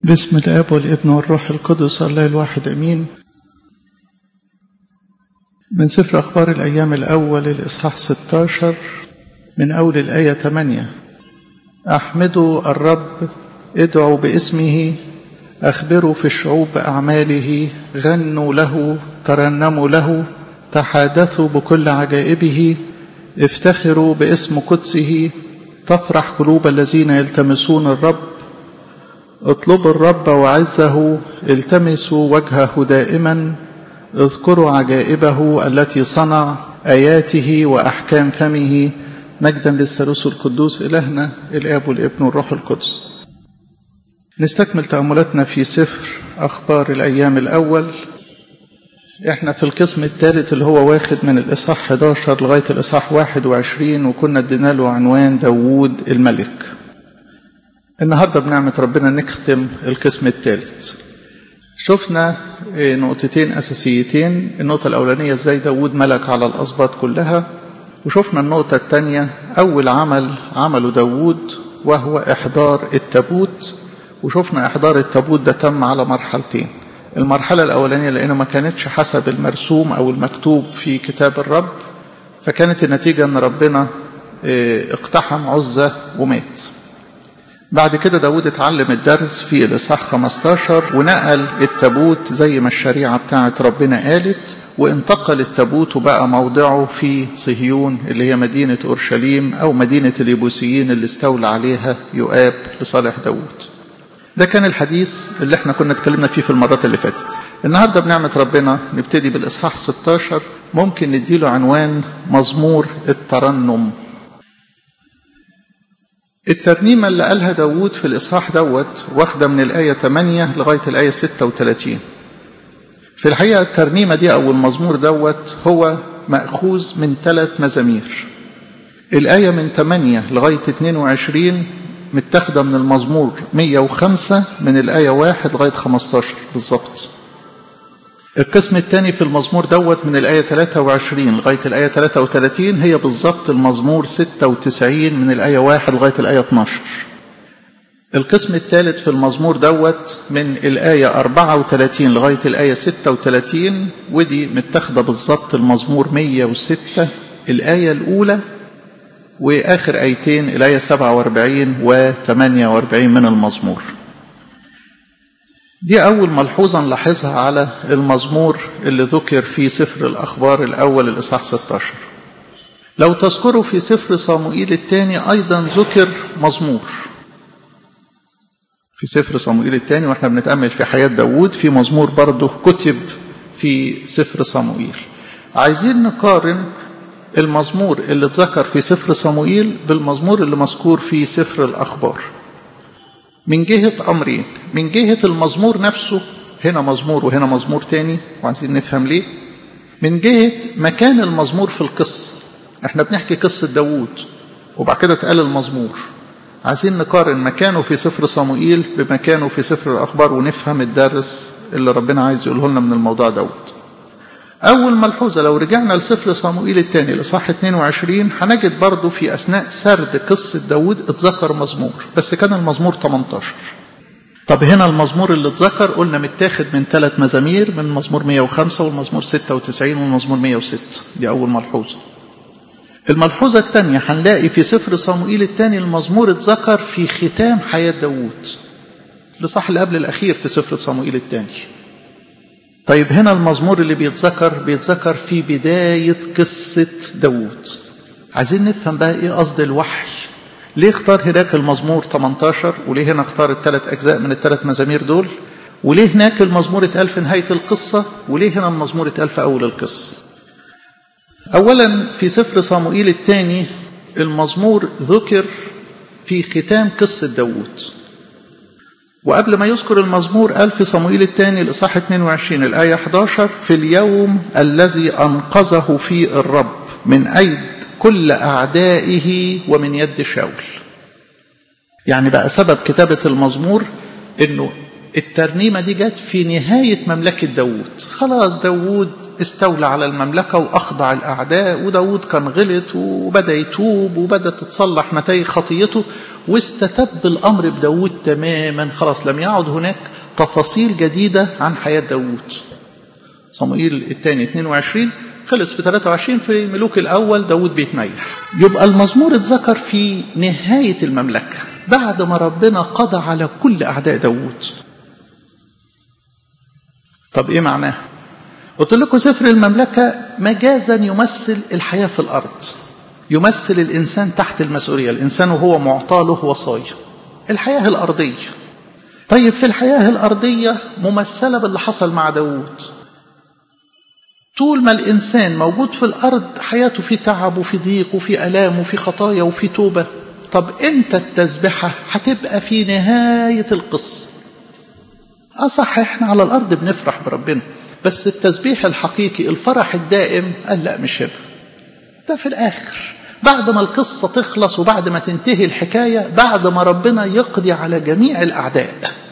باسم الاب والابن والروح القدس الله الواحد امين من سفر اخبار الايام الاول الاصحاح 16 من اول الايه 8 احمدوا الرب ادعوا باسمه اخبروا في الشعوب باعماله غنوا له ترنموا له تحادثوا بكل عجائبه افتخروا باسم قدسه تفرح قلوب الذين يلتمسون الرب اطلبوا الرب وعزه التمسوا وجهه دائما اذكروا عجائبه التي صنع اياته واحكام فمه مجدا للثالوث القدوس الهنا الاب والابن والروح القدس نستكمل تاملاتنا في سفر اخبار الايام الاول احنا في القسم الثالث اللي هو واخد من الاصحاح 11 لغايه الاصحاح 21 وكنا ادينا له عنوان داوود الملك النهارده بنعمة ربنا نختم القسم الثالث شفنا نقطتين أساسيتين النقطة الأولانية إزاي داود ملك على الأسباط كلها وشفنا النقطة الثانية أول عمل عمله داود وهو إحضار التابوت وشفنا إحضار التابوت ده تم على مرحلتين المرحلة الأولانية لأنه ما كانتش حسب المرسوم أو المكتوب في كتاب الرب فكانت النتيجة أن ربنا اقتحم عزة ومات بعد كده داود اتعلم الدرس في الإصحاح 15 ونقل التابوت زي ما الشريعة بتاعت ربنا قالت وانتقل التابوت وبقى موضعه في صهيون اللي هي مدينة أورشليم أو مدينة اليبوسيين اللي استولى عليها يؤاب لصالح داود ده كان الحديث اللي احنا كنا اتكلمنا فيه في المرات اللي فاتت النهارده بنعمة ربنا نبتدي بالإصحاح 16 ممكن نديله عنوان مزمور الترنم الترنيمة اللي قالها داوود في الإصحاح دوت واخدة من الآية 8 لغاية الآية 36 في الحقيقة الترنيمة دي أو المزمور دوت هو مأخوذ من ثلاث مزامير الآية من 8 لغاية 22 متاخدة من المزمور 105 من الآية 1 لغاية 15 بالظبط القسم الثاني في المزمور دوت من الآية 23 لغاية الآية 33 هي بالظبط المزمور 96 من الآية 1 لغاية الآية 12 القسم الثالث في المزمور دوت من الآية 34 لغاية الآية 36 ودي متاخدة بالظبط المزمور 106 الآية الأولى وآخر آيتين الآية 47 و 48 من المزمور دي أول ملحوظة نلاحظها على المزمور اللي ذكر في سفر الأخبار الأول الإصحاح 16 لو تذكروا في سفر صموئيل الثاني أيضا ذكر مزمور في سفر صموئيل الثاني واحنا بنتأمل في حياة داوود في مزمور برضه كتب في سفر صموئيل عايزين نقارن المزمور اللي اتذكر في سفر صموئيل بالمزمور اللي مذكور في سفر الأخبار من جهة أمرين من جهة المزمور نفسه هنا مزمور وهنا مزمور تاني وعايزين نفهم ليه من جهة مكان المزمور في القصة احنا بنحكي قصة داوود وبعد كده اتقال المزمور عايزين نقارن مكانه في سفر صموئيل بمكانه في سفر الأخبار ونفهم الدرس اللي ربنا عايز يقوله لنا من الموضوع دوت أول ملحوظة لو رجعنا لسفر صموئيل الثاني لصح 22 هنجد برضه في أثناء سرد قصة داود اتذكر مزمور بس كان المزمور 18 طب هنا المزمور اللي اتذكر قلنا متاخد من ثلاث مزامير من مزمور 105 والمزمور 96 والمزمور 106 دي أول ملحوظة الملحوظة الثانية هنلاقي في سفر صموئيل الثاني المزمور اتذكر في ختام حياة داود لصح اللي قبل الأخير في سفر صموئيل الثاني طيب هنا المزمور اللي بيتذكر بيتذكر في بداية قصة داوود عايزين نفهم بقى ايه قصد الوحي ليه اختار هناك المزمور 18 وليه هنا اختار الثلاث اجزاء من الثلاث مزامير دول وليه هناك المزمور اتقال في نهاية القصة وليه هنا المزمور اتقال في أول القصة أولا في سفر صموئيل الثاني المزمور ذكر في ختام قصة داوود وقبل ما يذكر المزمور قال في صموئيل الثاني الإصحاح 22 الآية 11 في اليوم الذي أنقذه فيه الرب من أيد كل أعدائه ومن يد شاول يعني بقى سبب كتابة المزمور إنه الترنيمة دي جت في نهاية مملكة داوود خلاص داوود استولى على المملكة وأخضع الأعداء وداود كان غلط وبدأ يتوب وبدأ تتصلح نتائج خطيته واستتب الأمر بداود تماما خلاص لم يعد هناك تفاصيل جديدة عن حياة داود صموئيل الثاني 22 خلص في 23 في ملوك الأول داود بيتنيح يبقى المزمور اتذكر في نهاية المملكة بعد ما ربنا قضى على كل أعداء داود طب إيه معناه قلت لكم سفر المملكة مجازا يمثل الحياة في الأرض يمثل الإنسان تحت المسؤولية الإنسان وهو معطى له وصايا الحياة الأرضية طيب في الحياة الأرضية ممثلة باللي حصل مع داود طول ما الإنسان موجود في الأرض حياته في تعب وفي ضيق وفي ألام وفي خطايا وفي توبة طب إمتى التسبحة هتبقى في نهاية القصة أصح إحنا على الأرض بنفرح بربنا بس التسبيح الحقيقي الفرح الدائم قال لا مش هنا ده في الآخر بعد ما القصة تخلص وبعد ما تنتهي الحكاية بعد ما ربنا يقضي على جميع الأعداء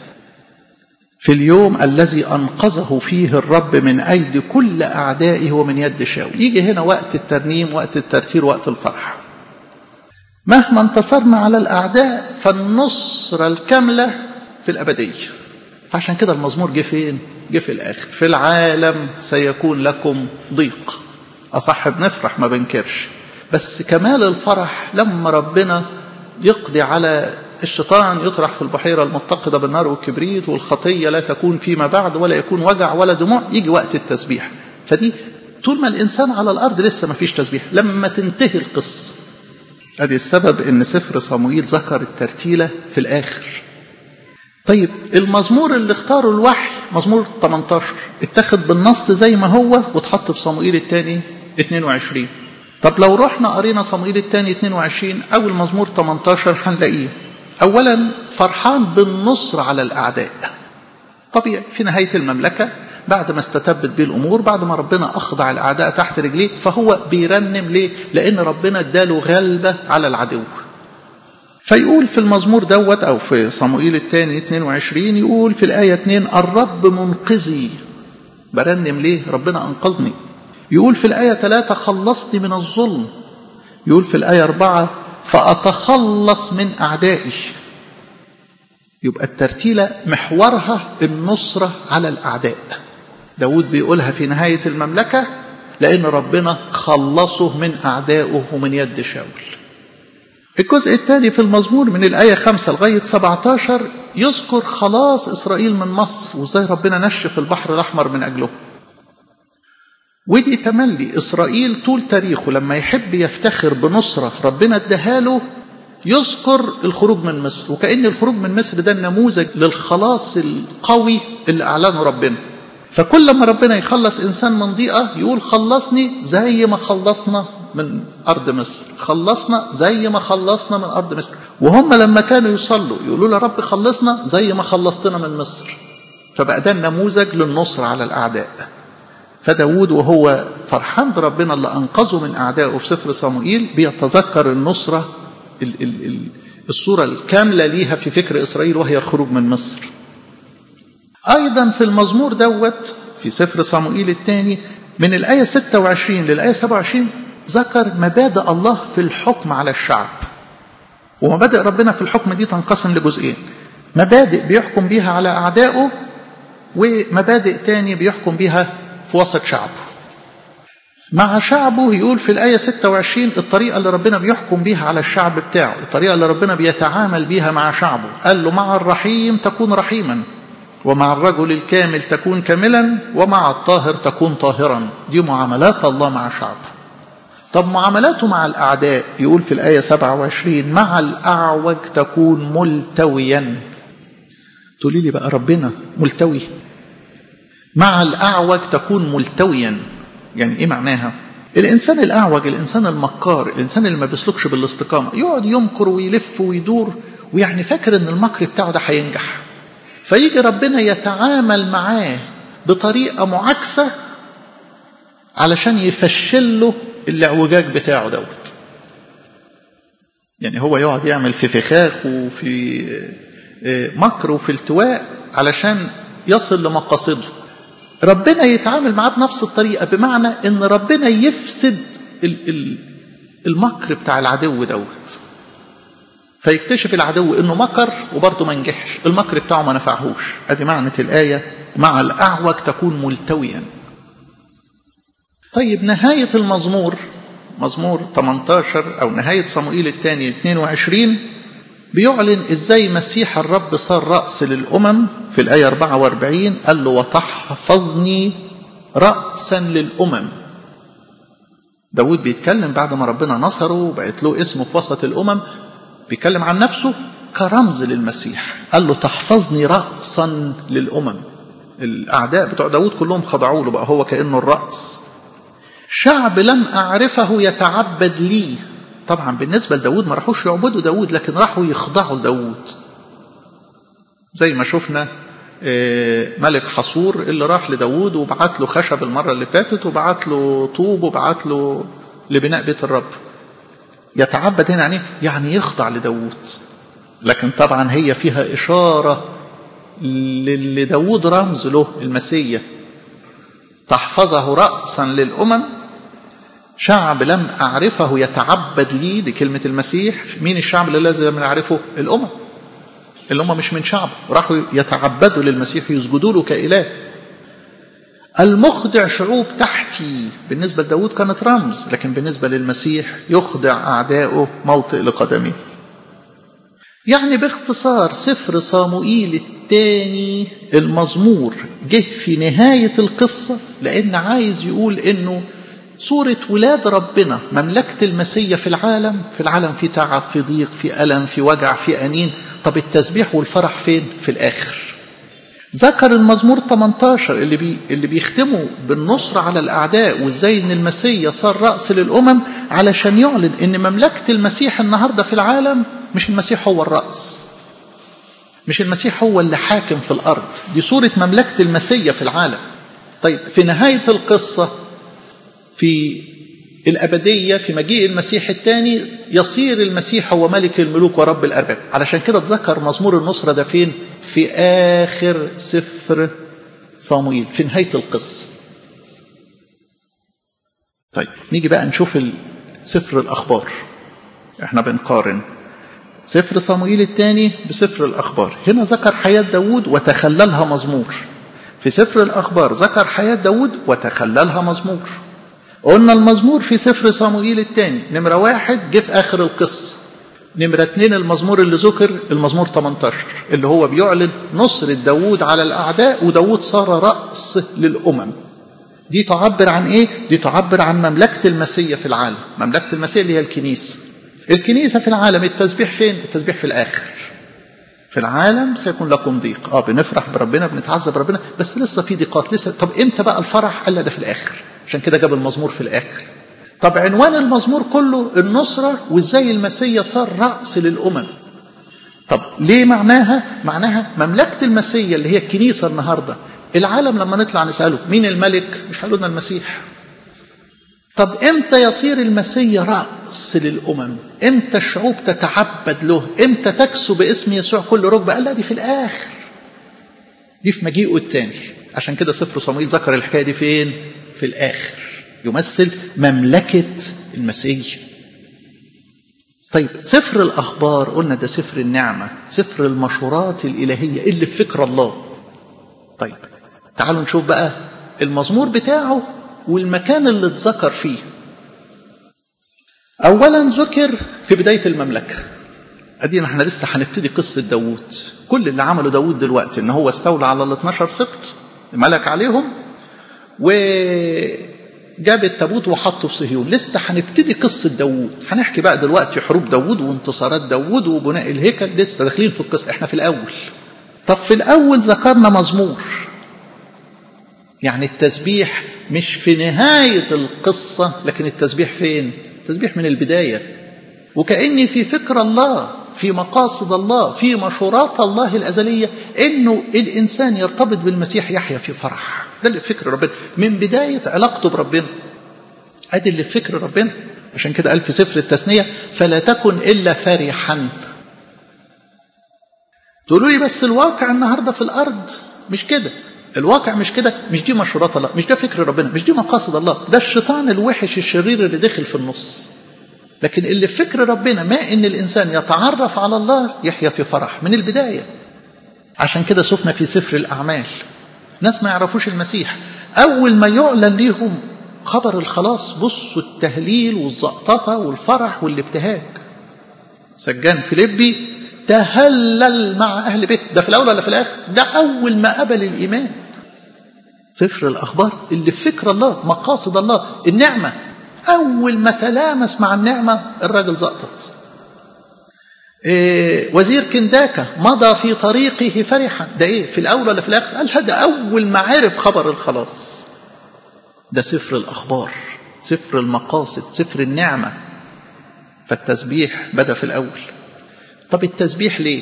في اليوم الذي أنقذه فيه الرب من أيدي كل أعدائه ومن يد شاول يجي هنا وقت الترنيم وقت الترتيل وقت الفرح مهما انتصرنا على الأعداء فالنصرة الكاملة في الأبدية فعشان كده المزمور جه فين جه في الآخر في العالم سيكون لكم ضيق أصح بنفرح ما بنكرش بس كمال الفرح لما ربنا يقضي على الشيطان يطرح في البحيرة المتقدة بالنار والكبريت والخطية لا تكون فيما بعد ولا يكون وجع ولا دموع يجي وقت التسبيح فدي طول ما الإنسان على الأرض لسه ما فيش تسبيح لما تنتهي القصة ادي السبب ان سفر صموئيل ذكر الترتيلة في الآخر طيب المزمور اللي اختاره الوحي مزمور 18 اتخذ بالنص زي ما هو واتحط في صموئيل الثاني 22 طب لو رحنا قرينا صموئيل الثاني 22 أول مزمور 18 هنلاقيه أولا فرحان بالنصر على الأعداء طبيعي في نهاية المملكة بعد ما استتبت به الأمور بعد ما ربنا أخضع الأعداء تحت رجليه فهو بيرنم ليه لأن ربنا اداله غلبة على العدو فيقول في المزمور دوت أو في صموئيل الثاني 22 يقول في الآية 2 الرب منقذي برنم ليه ربنا أنقذني يقول في الآية 3 خلصني من الظلم يقول في الآية 4 فأتخلص من أعدائي يبقى الترتيلة محورها النصرة على الأعداء داود بيقولها في نهاية المملكة لأن ربنا خلصه من أعدائه ومن يد شاول الجزء الثاني في المزمور من الآية 5 لغاية 17 يذكر خلاص إسرائيل من مصر وإزاي ربنا نشف البحر الأحمر من أجله ودي تملي إسرائيل طول تاريخه لما يحب يفتخر بنصرة ربنا اداها يذكر الخروج من مصر وكأن الخروج من مصر ده النموذج للخلاص القوي اللي أعلنه ربنا فكل ما ربنا يخلص إنسان من ضيقة يقول خلصني زي ما خلصنا من أرض مصر خلصنا زي ما خلصنا من أرض مصر وهم لما كانوا يصلوا يقولوا له رب خلصنا زي ما خلصتنا من مصر فبقى ده النموذج للنصر على الأعداء فداود وهو فرحان بربنا اللي أنقذه من أعدائه في سفر صموئيل بيتذكر النصرة ال ال ال الصورة الكاملة ليها في فكر إسرائيل وهي الخروج من مصر أيضا في المزمور دوت في سفر صموئيل الثاني من الآية 26 للآية 27 ذكر مبادئ الله في الحكم على الشعب ومبادئ ربنا في الحكم دي تنقسم لجزئين مبادئ بيحكم بيها على أعدائه ومبادئ تاني بيحكم بيها في وسط شعبه مع شعبه يقول في الآية 26 الطريقة اللي ربنا بيحكم بيها على الشعب بتاعه الطريقة اللي ربنا بيتعامل بيها مع شعبه قال له مع الرحيم تكون رحيما ومع الرجل الكامل تكون كاملا ومع الطاهر تكون طاهرا دي معاملات الله مع شعبه طب معاملاته مع الأعداء يقول في الآية 27 مع الأعوج تكون ملتويا تقولي لي بقى ربنا ملتوي مع الأعوج تكون ملتويا يعني إيه معناها الإنسان الأعوج الإنسان المكار الإنسان اللي ما بيسلكش بالاستقامة يقعد يمكر ويلف ويدور ويعني فاكر إن المكر بتاعه ده هينجح فيجي ربنا يتعامل معاه بطريقة معاكسة علشان يفشل له الاعوجاج بتاعه دوت يعني هو يقعد يعمل في فخاخ وفي مكر وفي التواء علشان يصل لمقاصده ربنا يتعامل معاه بنفس الطريقة بمعنى ان ربنا يفسد المكر بتاع العدو دوت فيكتشف العدو انه مكر وبرضه ما نجحش المكر بتاعه ما نفعهوش ادي معنى الايه مع الاعوج تكون ملتويا طيب نهايه المزمور مزمور 18 او نهايه صموئيل الثاني 22 بيعلن ازاي مسيح الرب صار راس للامم في الايه 44 قال له وتحفظني راسا للامم داود بيتكلم بعد ما ربنا نصره وبقت له اسمه في وسط الامم بيتكلم عن نفسه كرمز للمسيح قال له تحفظني رأسا للأمم الأعداء بتوع داود كلهم خضعوا له بقى هو كأنه الرأس شعب لم أعرفه يتعبد لي طبعا بالنسبة لداود ما راحوش يعبدوا داود لكن راحوا يخضعوا لداود زي ما شفنا ملك حصور اللي راح لداود وبعت له خشب المرة اللي فاتت وبعت له طوب وبعت له لبناء بيت الرب يتعبد هنا يعني يعني يخضع لداود لكن طبعا هي فيها إشارة للي داود رمز له المسيح تحفظه رأسا للأمم شعب لم أعرفه يتعبد لي دي كلمة المسيح مين الشعب اللي لازم نعرفه الأمم اللي هم مش من شعبه راحوا يتعبدوا للمسيح يسجدوا له كإله المخضع شعوب تحتي بالنسبة لداود كانت رمز لكن بالنسبة للمسيح يخضع أعداؤه موطئ لقدمه يعني باختصار سفر صاموئيل الثاني المزمور جه في نهاية القصة لأن عايز يقول إنه صورة ولاد ربنا مملكة المسية في العالم في العالم في تعب في ضيق في ألم في وجع في أنين طب التسبيح والفرح فين في الآخر ذكر المزمور 18 اللي بي اللي بيختموا بالنصر على الاعداء وازاي ان المسيح صار راس للامم علشان يعلن ان مملكه المسيح النهارده في العالم مش المسيح هو الراس مش المسيح هو اللي حاكم في الارض دي صوره مملكه المسيح في العالم طيب في نهايه القصه في الأبدية في مجيء المسيح الثاني يصير المسيح هو ملك الملوك ورب الأرباب علشان كده اتذكر مزمور النصرة ده فين في آخر سفر صامويل في نهاية القصة طيب نيجي بقى نشوف سفر الأخبار احنا بنقارن سفر صامويل الثاني بسفر الأخبار هنا ذكر حياة داود وتخللها مزمور في سفر الأخبار ذكر حياة داود وتخللها مزمور قلنا المزمور في سفر صموئيل الثاني نمرة واحد جه في آخر القصة نمرة اتنين المزمور اللي ذكر المزمور 18 اللي هو بيعلن نصر داود على الأعداء وداود صار رأس للأمم دي تعبر عن ايه؟ دي تعبر عن مملكة المسيح في العالم مملكة المسيح اللي هي الكنيسة الكنيسة في العالم التسبيح فين؟ التسبيح في الآخر في العالم سيكون لكم ضيق اه بنفرح بربنا بنتعذب بربنا بس لسه في ضيقات لسه طب امتى بقى الفرح قال ده في الاخر عشان كده جاب المزمور في الاخر طب عنوان المزمور كله النصرة وازاي المسيح صار رأس للأمم طب ليه معناها معناها مملكة المسيح اللي هي الكنيسة النهاردة العالم لما نطلع نسأله مين الملك مش هيقولوا لنا المسيح طب امتى يصير المسيح رأس للأمم امتى الشعوب تتعبد له امتى تكسو باسم يسوع كل ركبة قال لا دي في الآخر دي في مجيئه الثاني عشان كده سفر صموئيل ذكر الحكاية دي فين في الآخر يمثل مملكة المسيح طيب سفر الأخبار قلنا ده سفر النعمة سفر المشورات الإلهية اللي في فكر الله طيب تعالوا نشوف بقى المزمور بتاعه والمكان اللي اتذكر فيه اولا ذكر في بدايه المملكه ادينا احنا لسه هنبتدي قصه داوود كل اللي عمله داوود دلوقتي ان هو استولى على ال 12 سبط ملك عليهم وجاب التابوت وحطه في صهيون لسه هنبتدي قصه داوود هنحكي بقى دلوقتي حروب داوود وانتصارات داوود وبناء الهيكل لسه داخلين في القصه احنا في الاول طب في الاول ذكرنا مزمور يعني التسبيح مش في نهاية القصة لكن التسبيح فين التسبيح من البداية وكأني في فكر الله في مقاصد الله في مشورات الله الأزلية إنه الإنسان يرتبط بالمسيح يحيا في فرح ده اللي في فكر ربنا من بداية علاقته بربنا أدي اللي في فكر ربنا عشان كده قال في سفر التثنية فلا تكن إلا فرحا تقولوا لي بس الواقع النهارده في الأرض مش كده الواقع مش كده مش دي مشورات الله مش ده فكر ربنا مش دي مقاصد الله ده الشيطان الوحش الشرير اللي دخل في النص لكن اللي في فكر ربنا ما ان الانسان يتعرف على الله يحيا في فرح من البدايه عشان كده شفنا في سفر الاعمال ناس ما يعرفوش المسيح اول ما يعلن ليهم خبر الخلاص بصوا التهليل والزقططه والفرح والابتهاج سجان فيليبي تهلل مع اهل بيت ده في الاول ولا في الاخر ده اول ما قبل الايمان سفر الاخبار اللي في فكر الله مقاصد الله النعمه اول ما تلامس مع النعمه الراجل زقطت إيه وزير كنداكا مضى في طريقه فرحا ده ايه في الاول ولا في الاخر قال هذا اول ما عرف خبر الخلاص ده سفر الاخبار سفر المقاصد سفر النعمه فالتسبيح بدا في الاول طب التسبيح ليه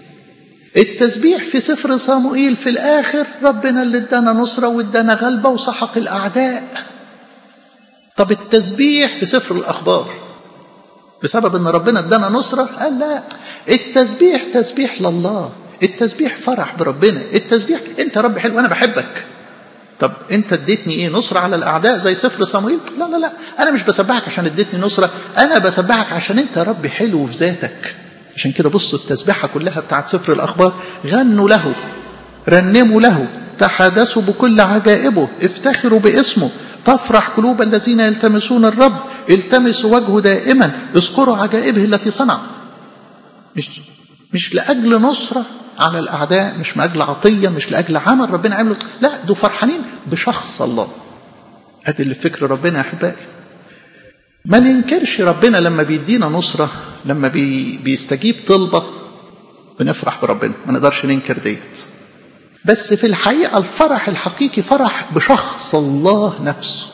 التسبيح في سفر صاموئيل في الاخر ربنا اللي ادانا نصره وادانا غلبه وسحق الاعداء طب التسبيح في سفر الاخبار بسبب ان ربنا ادانا نصره قال لا التسبيح تسبيح لله التسبيح فرح بربنا التسبيح انت رب حلو انا بحبك طب انت اديتني ايه نصره على الاعداء زي سفر صموئيل لا لا لا انا مش بسبحك عشان اديتني نصره انا بسبحك عشان انت رب حلو في ذاتك عشان كده بصوا التسبيحه كلها بتاعت سفر الاخبار غنوا له رنموا له تحدثوا بكل عجائبه افتخروا باسمه تفرح قلوب الذين يلتمسون الرب التمسوا وجهه دائما اذكروا عجائبه التي صنع مش مش لاجل نصره على الاعداء مش لاجل عطيه مش لاجل عمل ربنا عمله لا دول فرحانين بشخص الله ادي اللي فكر ربنا يا احبائي ما ننكرش ربنا لما بيدينا نصره لما بي بيستجيب طلبه بنفرح بربنا ما نقدرش ننكر ديت بس في الحقيقة الفرح الحقيقي فرح بشخص الله نفسه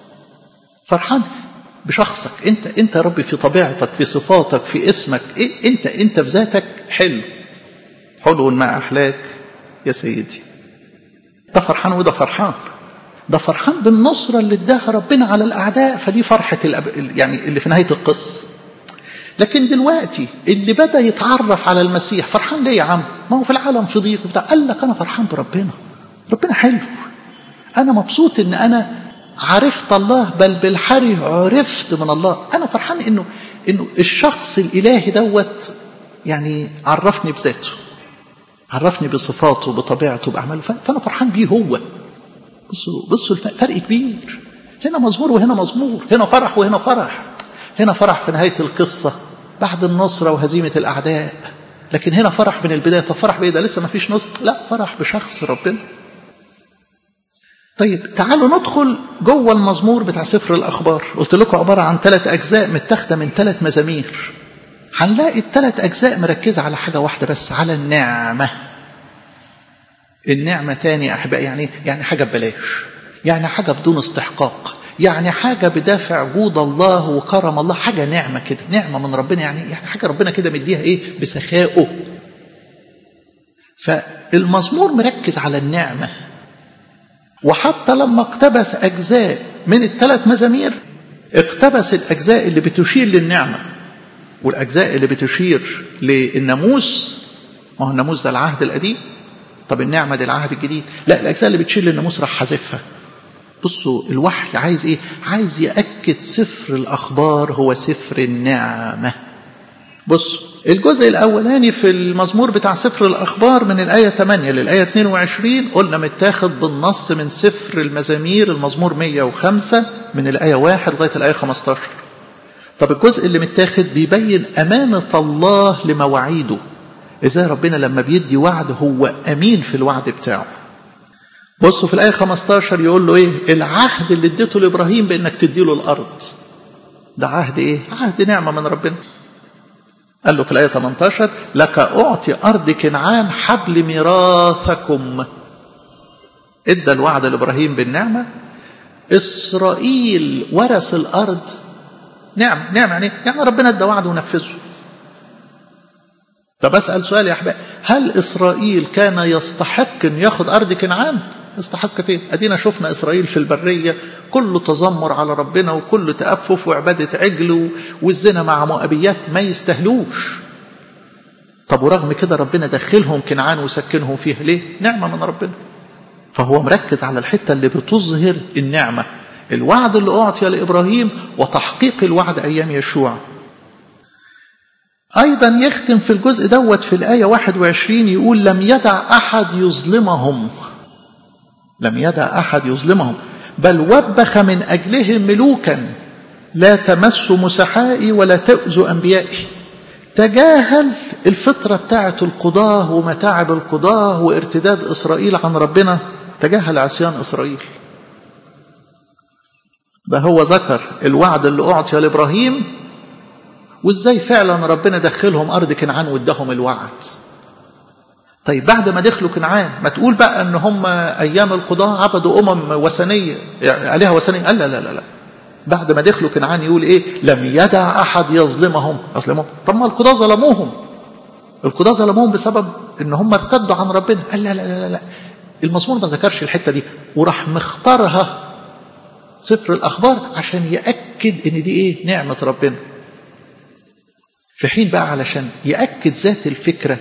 فرحان بشخصك انت انت يا ربي في طبيعتك في صفاتك في اسمك إيه انت انت في ذاتك حلو حلو ما احلاك يا سيدي ده فرحان وده فرحان ده فرحان بالنصرة اللي اداها ربنا على الأعداء فدي فرحة الأب... يعني اللي في نهاية القصة لكن دلوقتي اللي بدا يتعرف على المسيح فرحان ليه يا عم ما هو في العالم في ضيق وبتاع قال لك انا فرحان بربنا ربنا حلو انا مبسوط ان انا عرفت الله بل بالحري عرفت من الله انا فرحان انه انه الشخص الالهي دوت يعني عرفني بذاته عرفني بصفاته بطبيعته باعماله فانا فرحان بيه هو بصوا بصوا الفرق كبير هنا مزمور وهنا مزمور هنا فرح وهنا فرح هنا فرح في نهاية القصة بعد النصرة وهزيمة الأعداء لكن هنا فرح من البداية طب فرح بإيه ده لسه ما فيش نصر لا فرح بشخص ربنا طيب تعالوا ندخل جوه المزمور بتاع سفر الأخبار قلت لكم عبارة عن ثلاث أجزاء متاخدة من ثلاث مزامير هنلاقي الثلاث أجزاء مركزة على حاجة واحدة بس على النعمة النعمة تاني يا أحبائي يعني يعني حاجة ببلاش يعني حاجة بدون استحقاق يعني حاجة بدافع جود الله وكرم الله حاجة نعمة كده نعمة من ربنا يعني, يعني حاجة ربنا كده مديها ايه بسخائه فالمزمور مركز على النعمة وحتى لما اقتبس أجزاء من الثلاث مزامير اقتبس الأجزاء اللي بتشير للنعمة والأجزاء اللي بتشير للناموس ما هو الناموس ده العهد القديم طب النعمة دي العهد الجديد لا الأجزاء اللي بتشير للناموس راح حذفها بصوا الوحي عايز ايه عايز يأكد سفر الأخبار هو سفر النعمة بصوا الجزء الأولاني في المزمور بتاع سفر الأخبار من الآية 8 للآية 22 قلنا متاخد بالنص من سفر المزامير المزمور 105 من الآية 1 لغاية الآية 15 طب الجزء اللي متاخد بيبين أمانة الله لمواعيده إزاي ربنا لما بيدي وعد هو أمين في الوعد بتاعه بصوا في الآية 15 يقول له إيه العهد اللي اديته لإبراهيم بأنك تديله الأرض ده عهد إيه عهد نعمة من ربنا قال له في الآية 18 لك أعطي أرض كنعان حبل ميراثكم ادى الوعد لإبراهيم بالنعمة إسرائيل ورث الأرض نعم نعم يعني يعني ربنا ادى وعد ونفذه طب أسأل سؤال يا أحباب هل إسرائيل كان يستحق أن ياخد أرض كنعان يستحق فين أدينا شفنا إسرائيل في البرية كله تذمر على ربنا وكله تأفف وعبادة عجل والزنا مع مؤبيات ما يستهلوش طب ورغم كده ربنا دخلهم كنعان وسكنهم فيها ليه نعمة من ربنا فهو مركز على الحتة اللي بتظهر النعمة الوعد اللي أعطي لإبراهيم وتحقيق الوعد أيام يشوع أيضا يختم في الجزء دوت في الآية 21 يقول لم يدع أحد يظلمهم لم يدع أحد يظلمهم بل وبخ من أجلهم ملوكا لا تمسوا مسحائي ولا تؤذوا أنبيائي تجاهل الفطرة بتاعة القضاة ومتاعب القضاة وارتداد إسرائيل عن ربنا تجاهل عصيان إسرائيل ده هو ذكر الوعد اللي أعطي لإبراهيم وإزاي فعلا ربنا دخلهم أرض كنعان وادهم الوعد طيب بعد ما دخلوا كنعان ما تقول بقى ان هم ايام القضاة عبدوا امم وثنيه عليها وثنيه قال لا لا لا لا بعد ما دخلوا كنعان يقول ايه لم يدع احد يظلمهم يظلمهم طب ما القضاة ظلموهم القضاة ظلموهم بسبب ان هم ارتدوا عن ربنا قال لا لا لا لا المزمور ما ذكرش الحته دي وراح مختارها سفر الاخبار عشان ياكد ان دي ايه نعمه ربنا في حين بقى علشان ياكد ذات الفكره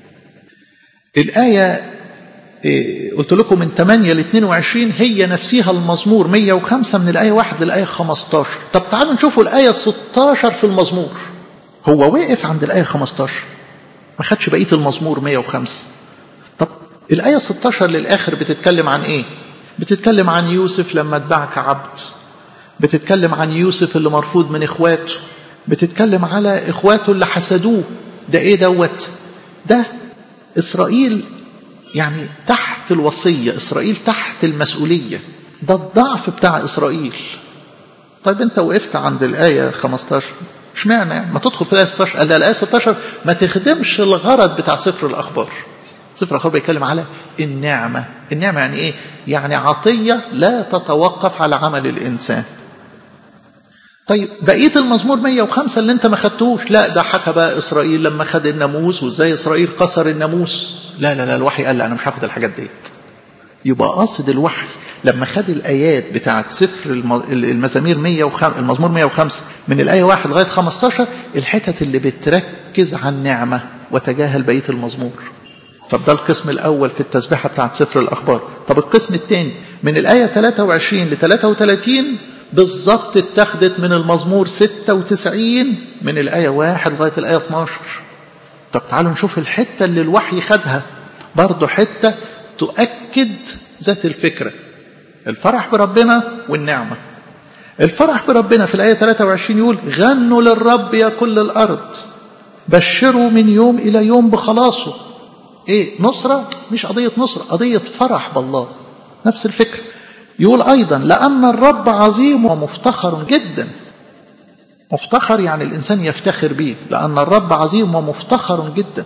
الآية قلت لكم من 8 ل 22 هي نفسها المزمور 105 من الآية 1 للآية 15 طب تعالوا نشوفوا الآية 16 في المزمور هو وقف عند الآية 15 ما خدش بقية المزمور 105 طب الآية 16 للآخر بتتكلم عن إيه بتتكلم عن يوسف لما اتباع كعبد بتتكلم عن يوسف اللي مرفوض من إخواته بتتكلم على إخواته اللي حسدوه ده إيه دوت ده إسرائيل يعني تحت الوصية إسرائيل تحت المسؤولية ده الضعف بتاع إسرائيل طيب أنت وقفت عند الآية 15 مش معنى يعني ما تدخل في الآية 16 قال الآية 16 ما تخدمش الغرض بتاع سفر الأخبار سفر الأخبار بيتكلم على النعمة النعمة يعني إيه يعني عطية لا تتوقف على عمل الإنسان طيب بقيه المزمور 105 اللي انت ما خدتوش لا ده حكى بقى اسرائيل لما خد الناموس وازاي اسرائيل كسر الناموس لا لا لا الوحي قال لا انا مش هاخد الحاجات ديت يبقى قاصد الوحي لما خد الايات بتاعت سفر المزامير 105 المزمور 105 من الايه 1 لغايه 15 الحتت اللي بتركز على النعمه وتجاهل بقيه المزمور طب ده القسم الاول في التسبيحه بتاعت سفر الاخبار طب القسم الثاني من الايه 23 ل 33 بالظبط اتخذت من المزمور 96 من الآية 1 لغاية الآية 12 طب تعالوا نشوف الحتة اللي الوحي خدها برضه حتة تؤكد ذات الفكرة الفرح بربنا والنعمة الفرح بربنا في الآية 23 يقول غنوا للرب يا كل الأرض بشروا من يوم إلى يوم بخلاصه إيه نصرة مش قضية نصرة قضية فرح بالله نفس الفكرة يقول أيضا لأن الرب عظيم ومفتخر جدا مفتخر يعني الإنسان يفتخر به لأن الرب عظيم ومفتخر جدا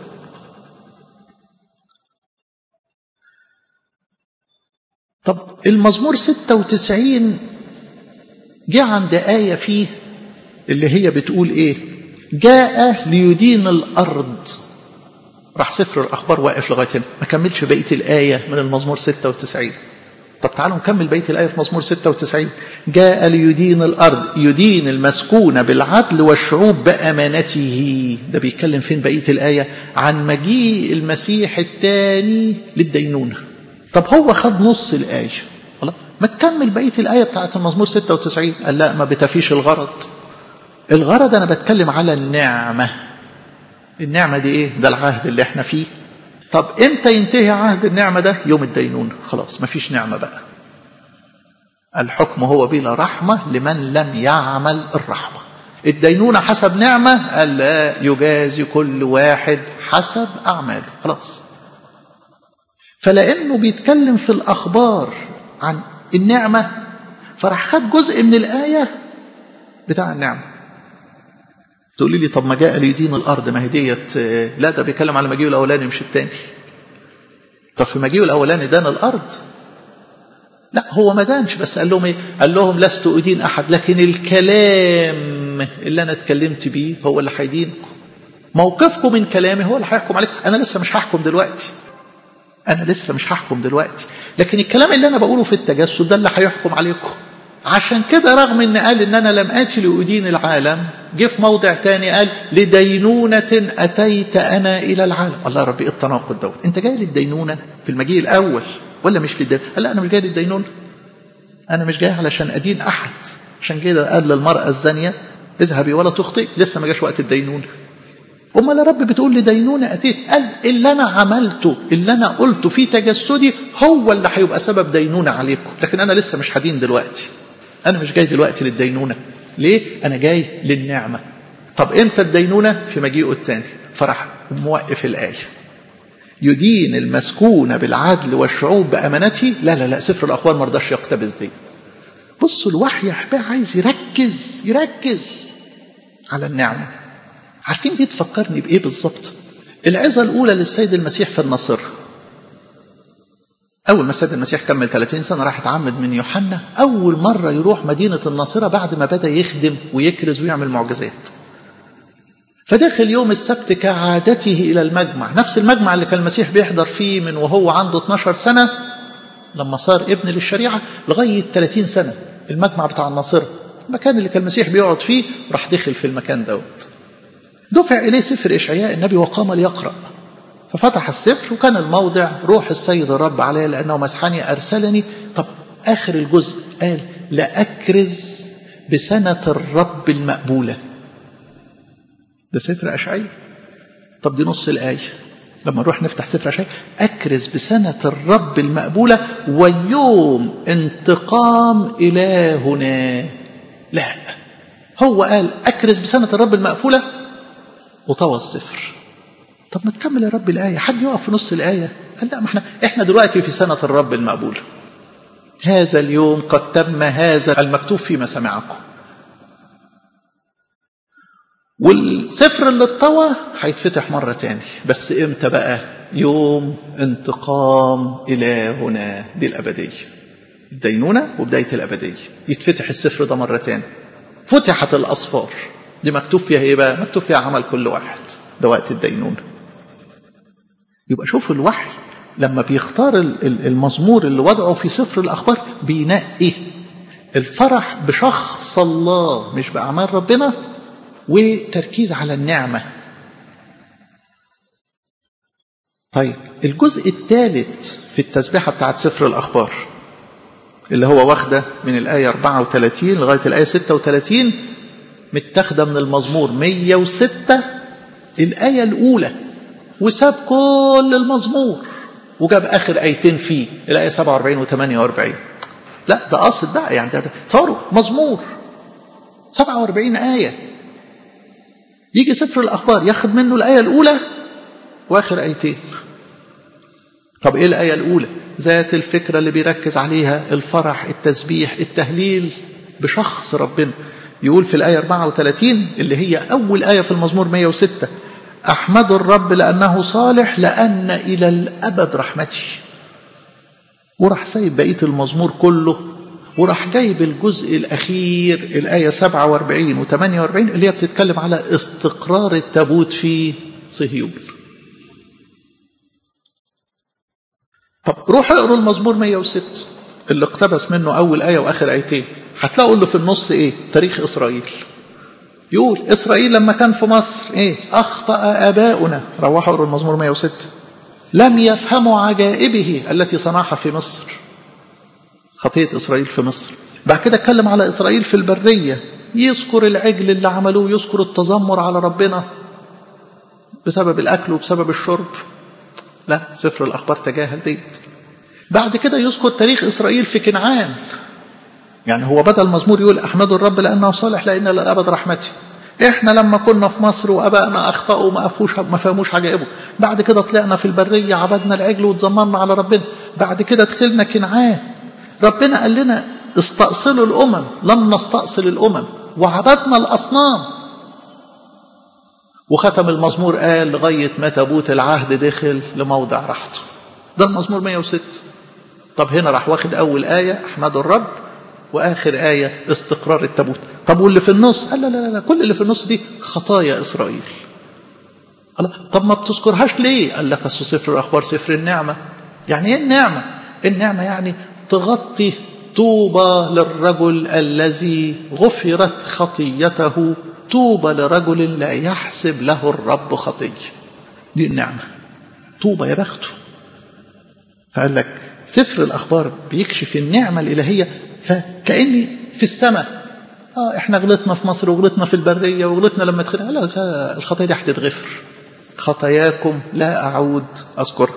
طب المزمور 96 جاء عند آية فيه اللي هي بتقول إيه جاء ليدين الأرض راح سفر الأخبار واقف لغاية هنا ما كملش بقية الآية من المزمور 96 طب تعالوا نكمل بقيه الايه في مزمور 96 جاء ليدين الارض يدين المسكون بالعدل والشعوب بامانته ده بيتكلم فين بقيه الايه عن مجيء المسيح الثاني للدينونه طب هو خد نص الايه الله ما تكمل بقيه الايه بتاعت المزمور 96 قال لا ما بتفيش الغرض الغرض انا بتكلم على النعمه النعمه دي ايه ده العهد اللي احنا فيه طب امتى ينتهي عهد النعمة ده يوم الدينونة خلاص مفيش نعمة بقى الحكم هو بلا رحمة لمن لم يعمل الرحمة الدينونة حسب نعمة قال لا يجازي كل واحد حسب أعماله خلاص فلأنه بيتكلم في الأخبار عن النعمة فراح خد جزء من الآية بتاع النعمة تقولي لي طب ما جاء ليدين الارض ما هي ديت لا ده بيتكلم على مجيئه الاولاني مش الثاني طب في مجيئه الاولاني دان الارض لا هو ما دانش بس قال لهم ايه قال لهم لست ادين احد لكن الكلام اللي انا اتكلمت بيه هو اللي هيدينكم موقفكم من كلامي هو اللي هيحكم عليكم انا لسه مش هحكم دلوقتي انا لسه مش هحكم دلوقتي لكن الكلام اللي انا بقوله في التجسد ده اللي هيحكم عليكم عشان كده رغم ان قال ان انا لم اتي لادين العالم جه في موضع تاني قال لدينونة اتيت انا الى العالم الله ربي التناقض دوت انت جاي للدينونة في المجيء الاول ولا مش للدينونة قال لا انا مش جاي للدينونة انا مش جاي علشان ادين احد عشان كده قال للمرأة الزانية اذهبي ولا تخطئ لسه ما جاش وقت الدينونة امال يا رب بتقول لي دينونه اتيت قال اللي انا عملته اللي انا قلته في تجسدي هو اللي هيبقى سبب دينونه عليكم لكن انا لسه مش هدين دلوقتي انا مش جاي دلوقتي للدينونه ليه انا جاي للنعمه طب امتى الدينونه في مجيئه الثاني فراح موقف الايه يدين المسكون بالعدل والشعوب بامانته لا لا لا سفر الاخبار ما رضاش يقتبس دي بصوا الوحي يا احبائي عايز يركز يركز على النعمه عارفين دي تفكرني بايه بالظبط العظه الاولى للسيد المسيح في النصر اول ما السيد المسيح كمل 30 سنه راح اتعمد من يوحنا اول مره يروح مدينه الناصره بعد ما بدا يخدم ويكرز ويعمل معجزات فدخل يوم السبت كعادته الى المجمع نفس المجمع اللي كان المسيح بيحضر فيه من وهو عنده 12 سنه لما صار ابن للشريعه لغايه 30 سنه المجمع بتاع الناصره المكان اللي كان المسيح بيقعد فيه راح دخل في المكان دوت دفع إليه سفر إشعياء النبي وقام ليقرأ ففتح السفر وكان الموضع روح السيد الرب عليه لأنه مسحني أرسلني طب آخر الجزء قال لأكرز بسنة الرب المقبولة ده سفر أشعياء طب دي نص الآية لما نروح نفتح سفر أشعياء أكرز بسنة الرب المقبولة ويوم انتقام إلهنا لا هو قال أكرز بسنة الرب المقفولة وطوى الصفر طب ما تكمل يا رب الآية حد يقف في نص الآية قال لا ما احنا احنا دلوقتي في سنة الرب المقبول هذا اليوم قد تم هذا المكتوب في مسامعكم والسفر اللي اتطوى هيتفتح مرة تاني بس امتى بقى يوم انتقام إلهنا دي الأبدية الدينونة وبداية الأبدية يتفتح السفر ده مرة تاني فتحت الأصفار دي مكتوب فيها ايه بقى مكتوب فيها عمل كل واحد ده وقت الدينونة يبقى شوف الوحي لما بيختار المزمور اللي وضعه في سفر الأخبار بينقي الفرح بشخص الله مش بأعمال ربنا وتركيز على النعمة طيب الجزء الثالث في التسبيحة بتاعت سفر الأخبار اللي هو واخدة من الآية 34 لغاية الآية 36 متاخدة من المزمور 106 الآية الأولى وساب كل المزمور وجاب آخر آيتين فيه الآية 47 و 48 لا ده قاصد بقى يعني ده تصوروا مزمور 47 آية يجي سفر الأخبار ياخد منه الآية الأولى وآخر آيتين طب إيه الآية الأولى ذات الفكرة اللي بيركز عليها الفرح التسبيح التهليل بشخص ربنا يقول في الآية 34 اللي هي أول آية في المزمور 106 أحمد الرب لأنه صالح لأن إلى الأبد رحمتي وراح سايب بقية المزمور كله وراح جايب الجزء الأخير الآية 47 و 48 اللي هي بتتكلم على استقرار التابوت في صهيون طب روح اقروا المزمور 106 اللي اقتبس منه أول آية وآخر آيتين هتلاقوا اللي في النص إيه تاريخ إسرائيل يقول إسرائيل لما كان في مصر إيه أخطأ آباؤنا روحوا اقروا المزمور 106 لم يفهموا عجائبه التي صنعها في مصر خطية إسرائيل في مصر بعد كده اتكلم على إسرائيل في البرية يذكر العجل اللي عملوه يذكر التذمر على ربنا بسبب الأكل وبسبب الشرب لا سفر الأخبار تجاهل ديت بعد كده يذكر تاريخ إسرائيل في كنعان يعني هو بدل المزمور يقول أحمد الرب لأنه صالح لأن للأبد رحمتي احنا لما كنا في مصر وابائنا اخطاوا ما افوش ما فهموش عجائبه بعد كده طلعنا في البريه عبدنا العجل واتذمرنا على ربنا بعد كده دخلنا كنعان ربنا قال لنا استأصلوا الامم لم نستأصل الامم وعبدنا الاصنام وختم المزمور قال لغايه ما تابوت العهد دخل لموضع راحته ده المزمور 106 طب هنا راح واخد اول ايه احمد الرب واخر ايه استقرار التابوت طب واللي في النص قال لا لا لا كل اللي في النص دي خطايا اسرائيل قال طب ما بتذكرهاش ليه قال لك اصل سفر الاخبار سفر النعمه يعني ايه النعمه النعمه يعني تغطي طوبى للرجل الذي غفرت خطيته طوبى لرجل لا يحسب له الرب خطيه دي النعمه طوبى يا بخته فقال لك سفر الاخبار بيكشف النعمه الالهيه فكاني في السماء اه احنا غلطنا في مصر وغلطنا في البريه وغلطنا لما دخلنا لا الخطايا دي هتتغفر خطاياكم لا اعود اذكرها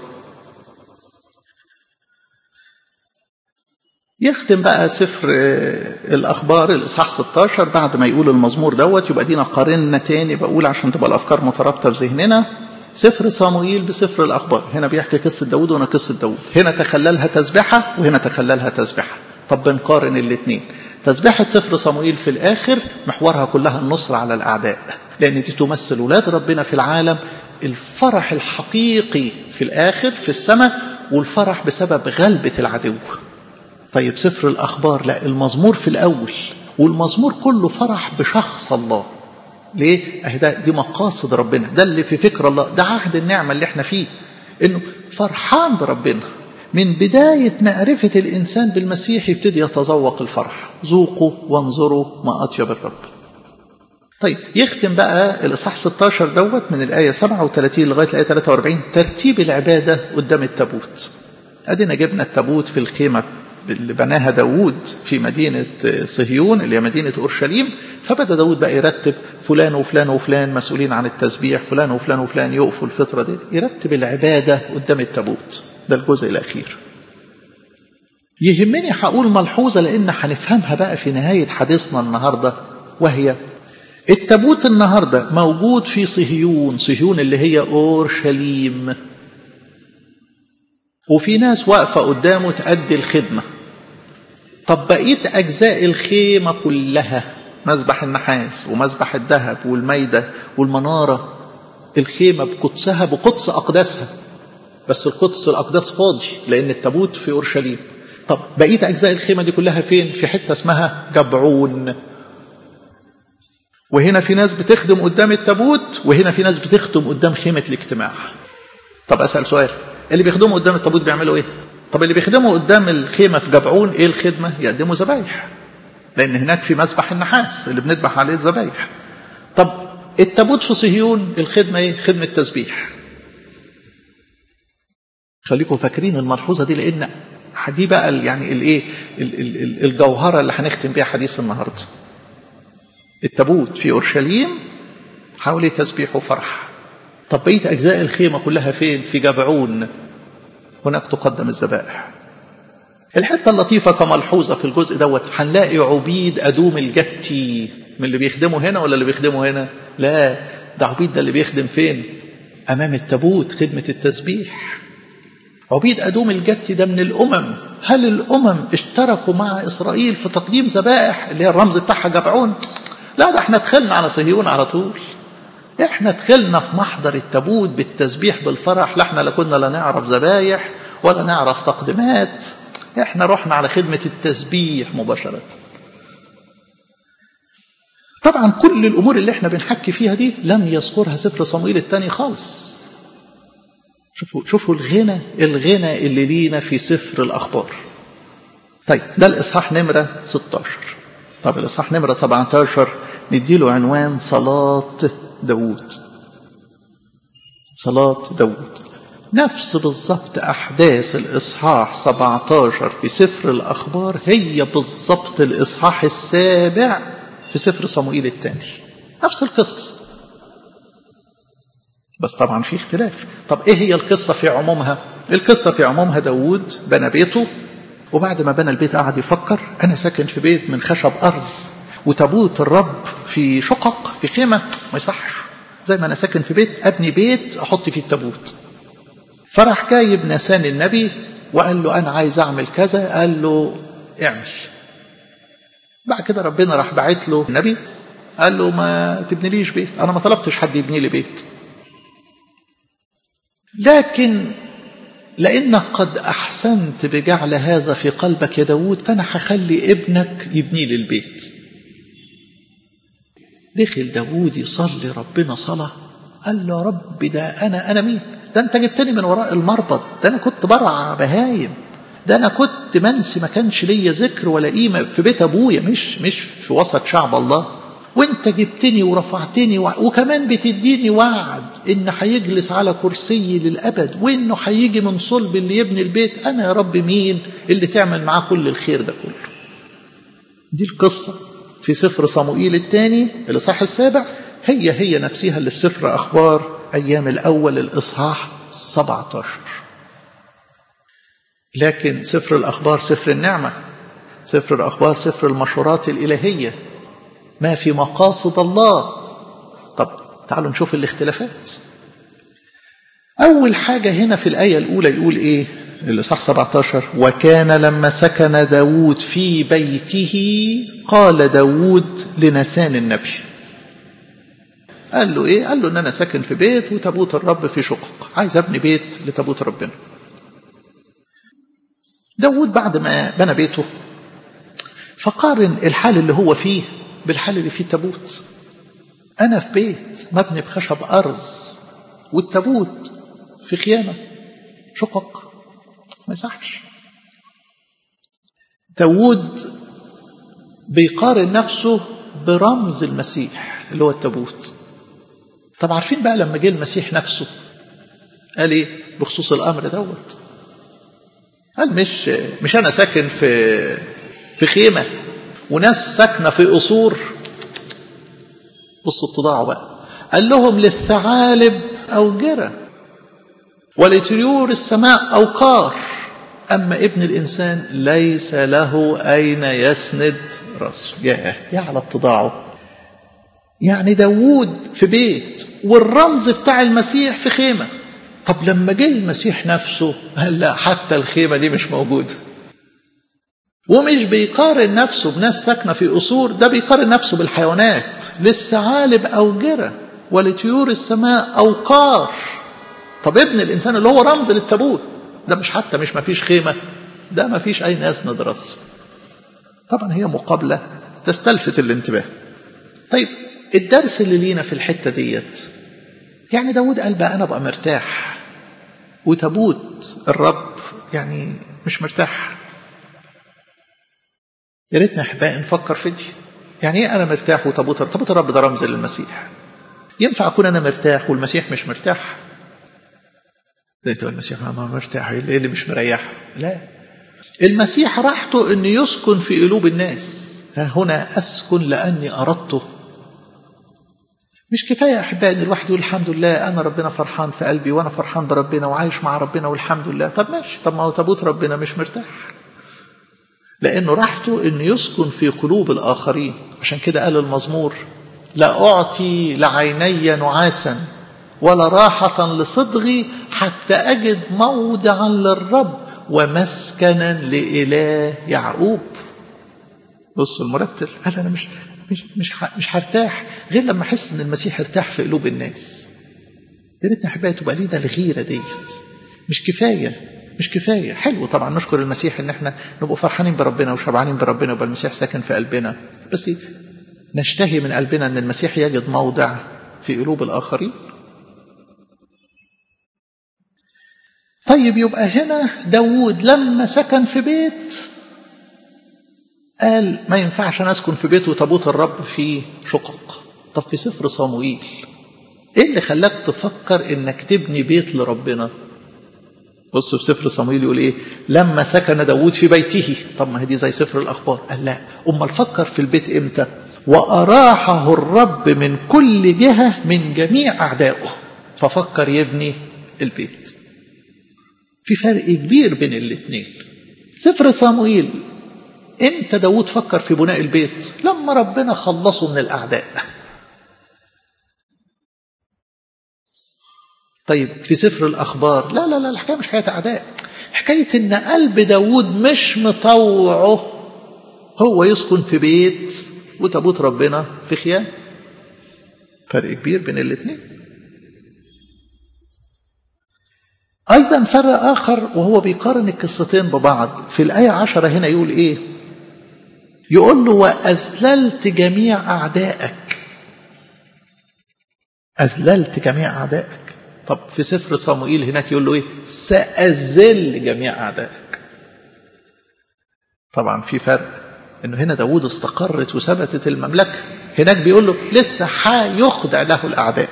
يختم بقى سفر الأخبار الإصحاح 16 بعد ما يقول المزمور دوت يبقى دينا قارنا تاني بقول عشان تبقى الأفكار مترابطة في ذهننا سفر صاموئيل بسفر الأخبار هنا بيحكي قصة داود وهنا قصة داود هنا تخللها تسبحة وهنا تخللها تسبحة طب بنقارن الاثنين تسبحة سفر صاموئيل في الآخر محورها كلها النصر على الأعداء لأن دي تمثل ولاد ربنا في العالم الفرح الحقيقي في الآخر في السماء والفرح بسبب غلبة العدو طيب سفر الأخبار لا المزمور في الأول والمزمور كله فرح بشخص الله ليه؟ أهي ده دي مقاصد ربنا ده اللي في فكر الله ده عهد النعمة اللي احنا فيه إنه فرحان بربنا من بداية معرفة الإنسان بالمسيح يبتدي يتذوق الفرح ذوقوا وانظروا ما أطيب الرب طيب يختم بقى الإصحاح 16 دوت من الآية 37 لغاية الآية 43 ترتيب العبادة قدام التابوت أدينا جبنا التابوت في الخيمة اللي بناها داود في مدينة صهيون اللي هي مدينة أورشليم فبدأ داود بقى يرتب فلان وفلان وفلان مسؤولين عن التسبيح فلان وفلان وفلان يقفوا الفترة دي يرتب العبادة قدام التابوت ده الجزء الأخير يهمني هقول ملحوظة لأن هنفهمها بقى في نهاية حديثنا النهاردة وهي التابوت النهاردة موجود في صهيون صهيون اللي هي أورشليم وفي ناس واقفة قدامه تأدي الخدمة طب بقية أجزاء الخيمة كلها مذبح النحاس ومذبح الذهب والميدة والمنارة الخيمة بقدسها بقدس أقداسها بس القدس الأقداس فاضي لأن التابوت في أورشليم طب بقية أجزاء الخيمة دي كلها فين؟ في حتة اسمها جبعون وهنا في ناس بتخدم قدام التابوت وهنا في ناس بتخدم قدام خيمة الاجتماع طب أسأل سؤال اللي بيخدموا قدام التابوت بيعملوا ايه طب اللي بيخدموا قدام الخيمة في جبعون ايه الخدمة يقدموا ذبايح لأن هناك في مسبح النحاس اللي بنذبح عليه الذبايح طب التابوت في صهيون الخدمة ايه خدمة تسبيح خليكم فاكرين الملحوظة دي لأن دي بقى يعني الايه الجوهرة اللي هنختم بيها حديث النهاردة التابوت في أورشليم حوالي تسبيح وفرح طب بقية أجزاء الخيمة كلها فين في جبعون هناك تقدم الذبائح الحتة اللطيفة كملحوظة في الجزء دوت هنلاقي عبيد أدوم الجتي من اللي بيخدموا هنا ولا اللي بيخدموا هنا لا ده عبيد ده اللي بيخدم فين أمام التابوت خدمة التسبيح عبيد أدوم الجتي ده من الأمم هل الأمم اشتركوا مع إسرائيل في تقديم ذبائح اللي هي الرمز بتاعها جبعون لا ده احنا دخلنا على صهيون على طول احنا دخلنا في محضر التابوت بالتسبيح بالفرح لا احنا لا كنا لا نعرف ذبايح ولا نعرف تقديمات احنا رحنا على خدمة التسبيح مباشرة طبعا كل الامور اللي احنا بنحكي فيها دي لم يذكرها سفر صموئيل الثاني خالص شوفوا شوفوا الغنى الغنى اللي لينا في سفر الاخبار طيب ده الاصحاح نمره 16 طب الاصحاح نمره 17 نديله عنوان صلاه داوود صلاة داوود نفس بالضبط أحداث الإصحاح 17 في سفر الأخبار هي بالضبط الإصحاح السابع في سفر صموئيل الثاني نفس القصص بس طبعا في اختلاف طب ايه هي القصة في عمومها القصة في عمومها داوود بنى بيته وبعد ما بنى البيت قعد يفكر أنا ساكن في بيت من خشب أرز وتابوت الرب في شقق في خيمة ما يصحش زي ما أنا ساكن في بيت أبني بيت أحط فيه التابوت فراح جايب نسان النبي وقال له أنا عايز أعمل كذا قال له اعمل بعد كده ربنا راح باعت له النبي قال له ما تبنيليش بيت أنا ما طلبتش حد يبني لي بيت لكن لأنك قد أحسنت بجعل هذا في قلبك يا داود فأنا هخلي ابنك يبني لي البيت دخل داود يصلي ربنا صلاة قال له يا رب ده أنا أنا مين ده أنت جبتني من وراء المربط ده أنا كنت برع بهايم ده أنا كنت منسي ما كانش ليا ذكر ولا قيمة في بيت أبويا مش مش في وسط شعب الله وانت جبتني ورفعتني و... وكمان بتديني وعد ان هيجلس على كرسي للابد وانه هيجي من صلب اللي يبني البيت انا يا رب مين اللي تعمل معاه كل الخير ده كله دي القصه في سفر صموئيل الثاني الإصحاح السابع هي هي نفسها اللي في سفر أخبار أيام الأول الإصحاح 17 لكن سفر الأخبار سفر النعمة سفر الأخبار سفر المشورات الإلهية ما في مقاصد الله طب تعالوا نشوف الاختلافات أول حاجة هنا في الآية الأولى يقول إيه الإصحاح 17 وكان لما سكن داود في بيته قال داود لنسان النبي قال له إيه قال له إن أنا ساكن في بيت وتابوت الرب في شقق عايز أبني بيت لتابوت ربنا داود بعد ما بنى بيته فقارن الحال اللي هو فيه بالحال اللي فيه التابوت أنا في بيت مبني بخشب أرز والتابوت في خيانة شقق ما يصحش داود بيقارن نفسه برمز المسيح اللي هو التابوت طب عارفين بقى لما جه المسيح نفسه قال ايه بخصوص الامر دوت قال مش مش انا ساكن في في خيمه وناس ساكنه في قصور بصوا اتضاعوا بقى قال لهم للثعالب اوجره ولطيور السماء اوقار اما ابن الانسان ليس له اين يسند راسه يا يا على اتضاعه يعني داوود في بيت والرمز بتاع المسيح في خيمه طب لما جه المسيح نفسه قال لا حتى الخيمه دي مش موجوده ومش بيقارن نفسه بناس ساكنه في قصور ده بيقارن نفسه بالحيوانات للثعالب اوجره ولطيور السماء اوقار طب ابن الانسان اللي هو رمز للتابوت ده مش حتى مش مفيش خيمه ده مفيش اي ناس ندرس طبعا هي مقابله تستلفت الانتباه طيب الدرس اللي لينا في الحته ديت يعني داود قال بقى انا ابقى مرتاح وتابوت الرب يعني مش مرتاح يا ريتنا احبائي نفكر في دي يعني ايه انا مرتاح وتابوت تابوت الرب ده رمز للمسيح ينفع اكون انا مرتاح والمسيح مش مرتاح لقيته المسيح ما مرتاح ايه اللي مش مريح لا المسيح راحته انه يسكن في قلوب الناس ها هنا اسكن لاني اردته مش كفايه احبائي ان الواحد يقول الحمد لله انا ربنا فرحان في قلبي وانا فرحان بربنا وعايش مع ربنا والحمد لله طب ماشي طب ما هو تابوت ربنا مش مرتاح لانه راحته انه يسكن في قلوب الاخرين عشان كده قال المزمور لا اعطي لعيني نعاسا ولا راحة لصدغي حتى أجد موضعا للرب ومسكنا لإله يعقوب بصوا المرتل قال أنا مش مش مش مش هرتاح غير لما أحس إن المسيح ارتاح في قلوب الناس يا ريتنا أحبائي تبقى لينا الغيرة ديت مش كفاية مش كفاية حلو طبعا نشكر المسيح إن احنا نبقى فرحانين بربنا وشبعانين بربنا ويبقى المسيح ساكن في قلبنا بس نشتهي من قلبنا إن المسيح يجد موضع في قلوب الآخرين طيب يبقى هنا داوود لما سكن في بيت قال ما ينفعش انا اسكن في بيت وتابوت الرب فيه شقق طب في سفر صموئيل ايه اللي خلاك تفكر انك تبني بيت لربنا بصوا في سفر صموئيل يقول ايه لما سكن داوود في بيته طب ما هي دي زي سفر الاخبار قال لا امال فكر في البيت امتى واراحه الرب من كل جهه من جميع اعدائه ففكر يبني البيت في فرق كبير بين الاثنين سفر صموئيل امتى داود فكر في بناء البيت لما ربنا خلصه من الاعداء طيب في سفر الاخبار لا لا لا الحكايه مش حكايه اعداء حكايه ان قلب داود مش مطوعه هو يسكن في بيت وتابوت ربنا في خيام فرق كبير بين الاثنين أيضا فرق آخر وهو بيقارن القصتين ببعض في الآية عشرة هنا يقول إيه يقول له وأذللت جميع أعدائك أذللت جميع أعدائك طب في سفر صموئيل هناك يقول له إيه سأذل جميع أعدائك طبعا في فرق انه هنا داود استقرت وثبتت المملكة هناك بيقول له لسه هيخضع له الأعداء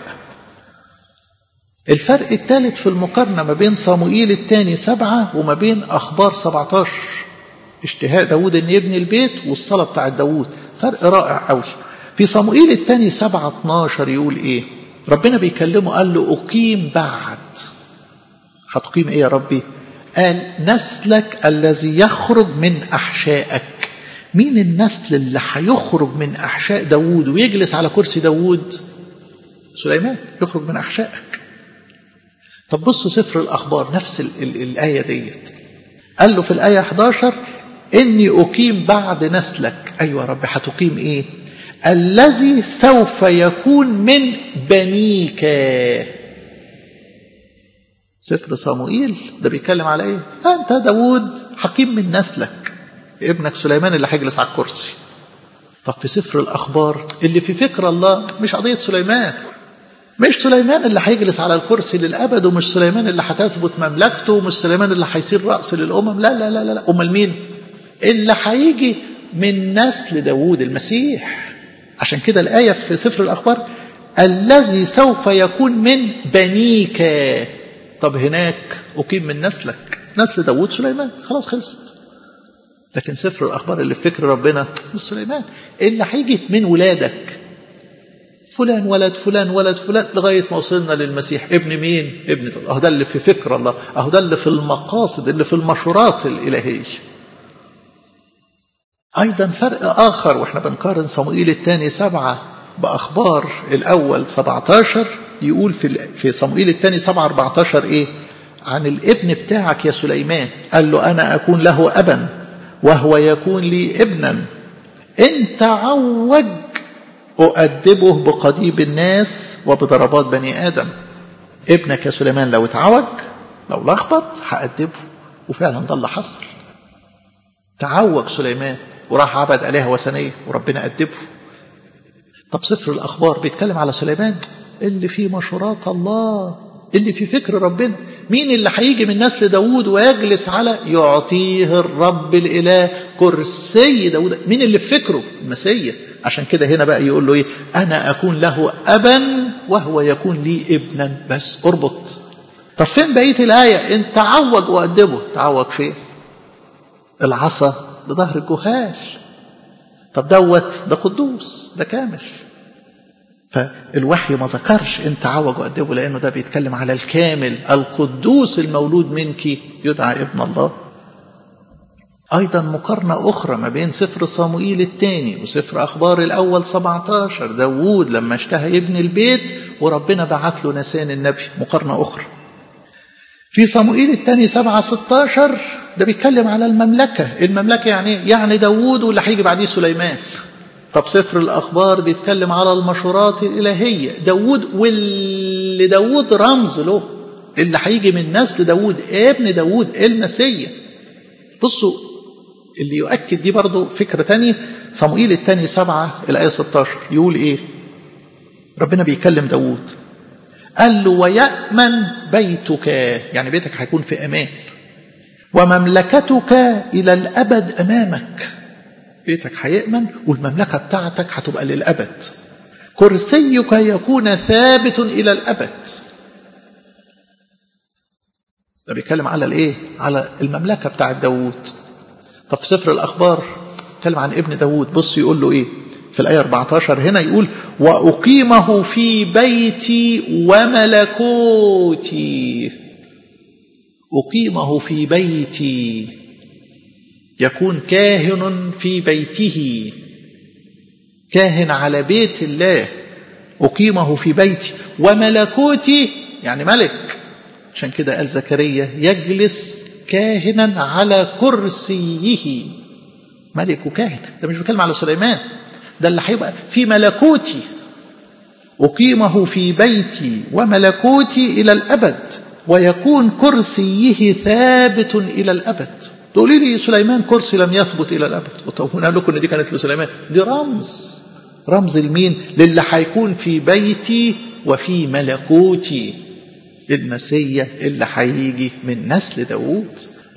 الفرق الثالث في المقارنة ما بين صموئيل الثاني سبعة وما بين أخبار 17 اشتهاء داود ان يبني البيت والصلاة بتاع داود فرق رائع قوي في صموئيل الثاني 7 12 يقول ايه ربنا بيكلمه قال له أقيم بعد هتقيم ايه يا ربي قال نسلك الذي يخرج من أحشائك مين النسل اللي هيخرج من أحشاء داود ويجلس على كرسي داود سليمان يخرج من أحشائك طب بصوا سفر الأخبار نفس ال ال الآية ديت قال له في الآية 11 إني أقيم بعد نسلك أيوة يا رب هتقيم إيه الذي سوف يكون من بنيك سفر صموئيل ده بيتكلم على ايه انت داود حكيم من نسلك ابنك سليمان اللي هيجلس على الكرسي طب في سفر الاخبار اللي في فكر الله مش قضيه سليمان مش سليمان اللي هيجلس على الكرسي للابد ومش سليمان اللي هتثبت مملكته ومش سليمان اللي هيصير راس للامم لا لا لا لا امال مين اللي هيجي من نسل داوود المسيح عشان كده الايه في سفر الاخبار الذي سوف يكون من بنيك طب هناك أقيم من نسلك نسل داوود سليمان خلاص خلصت لكن سفر الأخبار اللي في فكر ربنا مش سليمان اللي هيجي من ولادك فلان ولد فلان ولد فلان لغاية ما وصلنا للمسيح ابن مين ابن داود أهو ده اللي في فكر الله أهو ده اللي في المقاصد اللي في المشورات الإلهية أيضا فرق آخر وإحنا بنقارن صموئيل الثاني سبعة بأخبار الأول 17 يقول في في صموئيل الثاني 7 14 إيه؟ عن الابن بتاعك يا سليمان قال له أنا أكون له أبا وهو يكون لي ابنا إن تعوج أؤدبه بقضيب الناس وبضربات بني آدم ابنك يا سليمان لو اتعوج لو لخبط هأدبه وفعلا ده اللي حصل تعوج سليمان وراح عبد آلهة وثنية وربنا أدبه طب سفر الأخبار بيتكلم على سليمان اللي فيه مشورات الله اللي في فكر ربنا مين اللي هيجي من نسل داود ويجلس على يعطيه الرب الإله كرسي داود مين اللي في فكره المسيح عشان كده هنا بقى يقول له ايه انا اكون له ابا وهو يكون لي ابنا بس اربط طب فين بقيه الايه ان تعوج وادبه تعوج فين العصا لظهر الجهال طب دوت ده قدوس ده كامل فالوحي ما ذكرش ان تعوج وأدبه لأنه ده بيتكلم على الكامل القدوس المولود منك يدعى ابن الله أيضا مقارنة أخرى ما بين سفر صموئيل الثاني وسفر أخبار الأول 17 داوود لما اشتهى يبني البيت وربنا بعت له نسان النبي مقارنة أخرى في صموئيل الثاني 7 16 ده بيتكلم على المملكة المملكة يعني يعني داوود واللي هيجي بعديه سليمان طب سفر الأخبار بيتكلم على المشورات الإلهية داود واللي داود رمز له اللي هيجي من نسل داود ابن داود المسيح بصوا اللي يؤكد دي برضو فكرة تانية صموئيل الثاني سبعة الآية 16 يقول إيه ربنا بيكلم داود قال له ويأمن بيتك يعني بيتك هيكون في أمان ومملكتك إلى الأبد أمامك بيتك هيأمن والمملكة بتاعتك هتبقى للأبد كرسيك يكون ثابت إلى الأبد ده بيتكلم على الايه على المملكة بتاعت داوود طب في سفر الأخبار بيتكلم عن ابن داوود بص يقول له ايه في الآية 14 هنا يقول وأقيمه في بيتي وملكوتي أقيمه في بيتي يكون كاهن في بيته كاهن على بيت الله أقيمه في بيتي وملكوتي يعني ملك عشان كده قال زكريا يجلس كاهنا على كرسيه ملك وكاهن ده مش بيتكلم على سليمان ده اللي هيبقى في ملكوتي أقيمه في بيتي وملكوتي إلى الأبد ويكون كرسيه ثابت إلى الأبد تقولي لي سليمان كرسي لم يثبت إلى الأبد وهنا لكم إن دي كانت لسليمان دي رمز رمز المين للي هيكون في بيتي وفي ملكوتي المسيا اللي هيجي من نسل داوود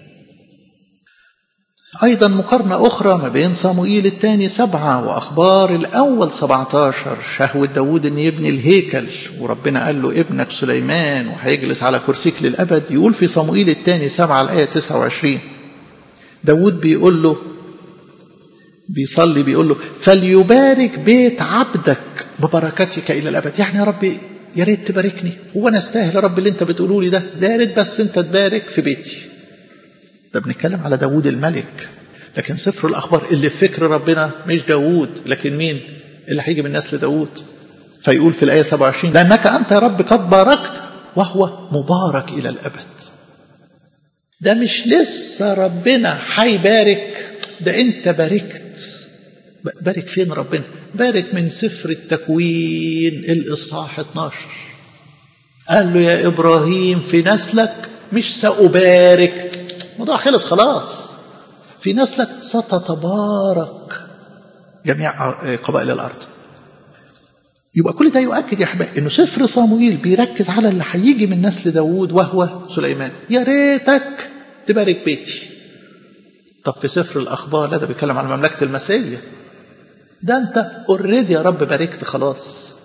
أيضا مقارنة أخرى ما بين صموئيل الثاني سبعة وأخبار الأول 17 شهوة داود أن يبني الهيكل وربنا قال له ابنك سليمان وهيجلس على كرسيك للأبد يقول في صموئيل الثاني سبعة الآية 29 داود بيقول له بيصلي بيقول له فليبارك بيت عبدك ببركتك الى الابد يعني يا رب يا ريت تباركني هو انا استاهل يا رب اللي انت بتقوله لي ده ده يا ريت بس انت تبارك في بيتي ده بنتكلم على داود الملك لكن سفر الاخبار اللي في فكر ربنا مش داود لكن مين اللي هيجي من نسل داود فيقول في الايه 27 لانك انت يا رب قد باركت وهو مبارك الى الابد ده مش لسه ربنا هيبارك ده انت باركت بارك فين ربنا بارك من سفر التكوين الاصحاح 12 قال له يا ابراهيم في نسلك مش سأبارك الموضوع خلص خلاص في نسلك ستتبارك جميع قبائل الارض يبقى كل ده يؤكد يا احبائي انه سفر صامويل بيركز على اللي هيجي من نسل داوود وهو سليمان يا ريتك تبارك بيتي طب في سفر الاخبار لا ده بيتكلم عن مملكه المسيح ده انت اوريدي يا رب باركت خلاص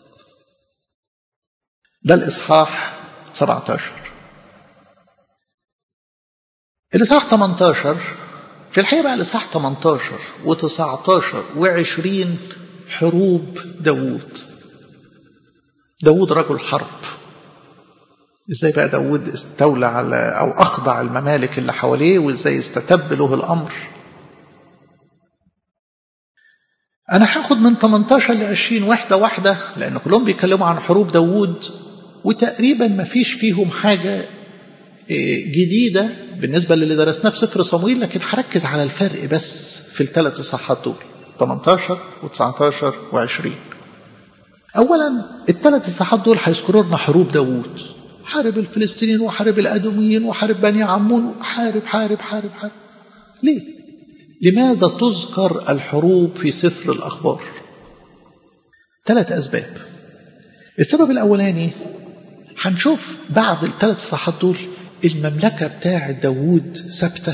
ده الاصحاح 17 الاصحاح 18 في الحقيقه بقى الاصحاح 18 و19 و20 حروب داوود داوود رجل حرب ازاي بقى داوود استولى على او اخضع الممالك اللي حواليه وازاي استتب له الامر انا هاخد من 18 ل 20 واحده واحده لان كلهم بيتكلموا عن حروب داوود وتقريبا ما فيش فيهم حاجه جديده بالنسبه للي درسناه في سفر صمويل لكن هركز على الفرق بس في الثلاث اصحاحات دول 18 و19 و20 اولا الثلاث اصحاحات دول هيذكروا لنا حروب داوود حارب الفلسطينيين وحارب الادوميين وحارب بني عمون حارب حارب حارب حارب ليه لماذا تذكر الحروب في سفر الاخبار ثلاث اسباب السبب الاولاني هنشوف بعد الثلاث صحات دول المملكه بتاعه داوود ثابته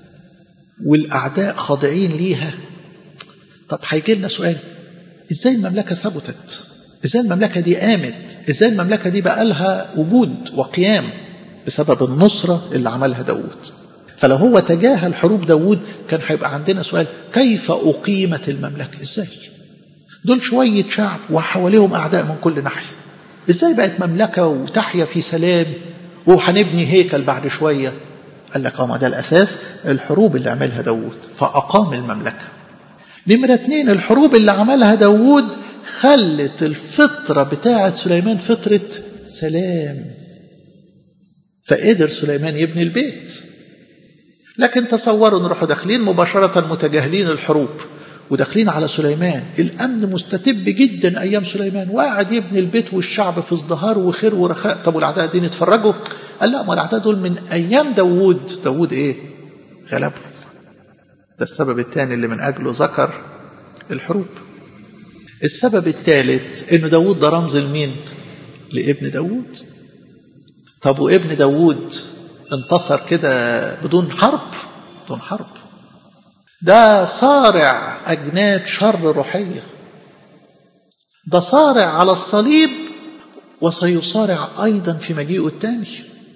والاعداء خاضعين ليها طب هيجي لنا سؤال ازاي المملكه ثبتت ازاي المملكه دي قامت ازاي المملكه دي بقى لها وجود وقيام بسبب النصره اللي عملها داوود فلو هو تجاهل حروب داوود كان هيبقى عندنا سؤال كيف اقيمت المملكه ازاي دول شويه شعب وحواليهم اعداء من كل ناحيه ازاي بقت مملكه وتحيا في سلام وهنبني هيكل بعد شويه قال لك اه ما ده الاساس الحروب اللي عملها داوود فاقام المملكه نمرة اتنين الحروب اللي عملها داوود خلت الفطرة بتاعة سليمان فطرة سلام فقدر سليمان يبني البيت لكن تصوروا نروحوا داخلين مباشرة متجاهلين الحروب وداخلين على سليمان الأمن مستتب جدا أيام سليمان وقاعد يبني البيت والشعب في ازدهار وخير ورخاء طب والأعداء دي نتفرجوا قال لا ما الأعداء دول من أيام داوود داوود إيه غلبهم ده السبب الثاني اللي من أجله ذكر الحروب السبب الثالث انه داود ده رمز لمين لابن داود طب وابن داود انتصر كده بدون حرب بدون حرب ده صارع أجناد شر روحية ده صارع على الصليب وسيصارع أيضا في مجيئه الثاني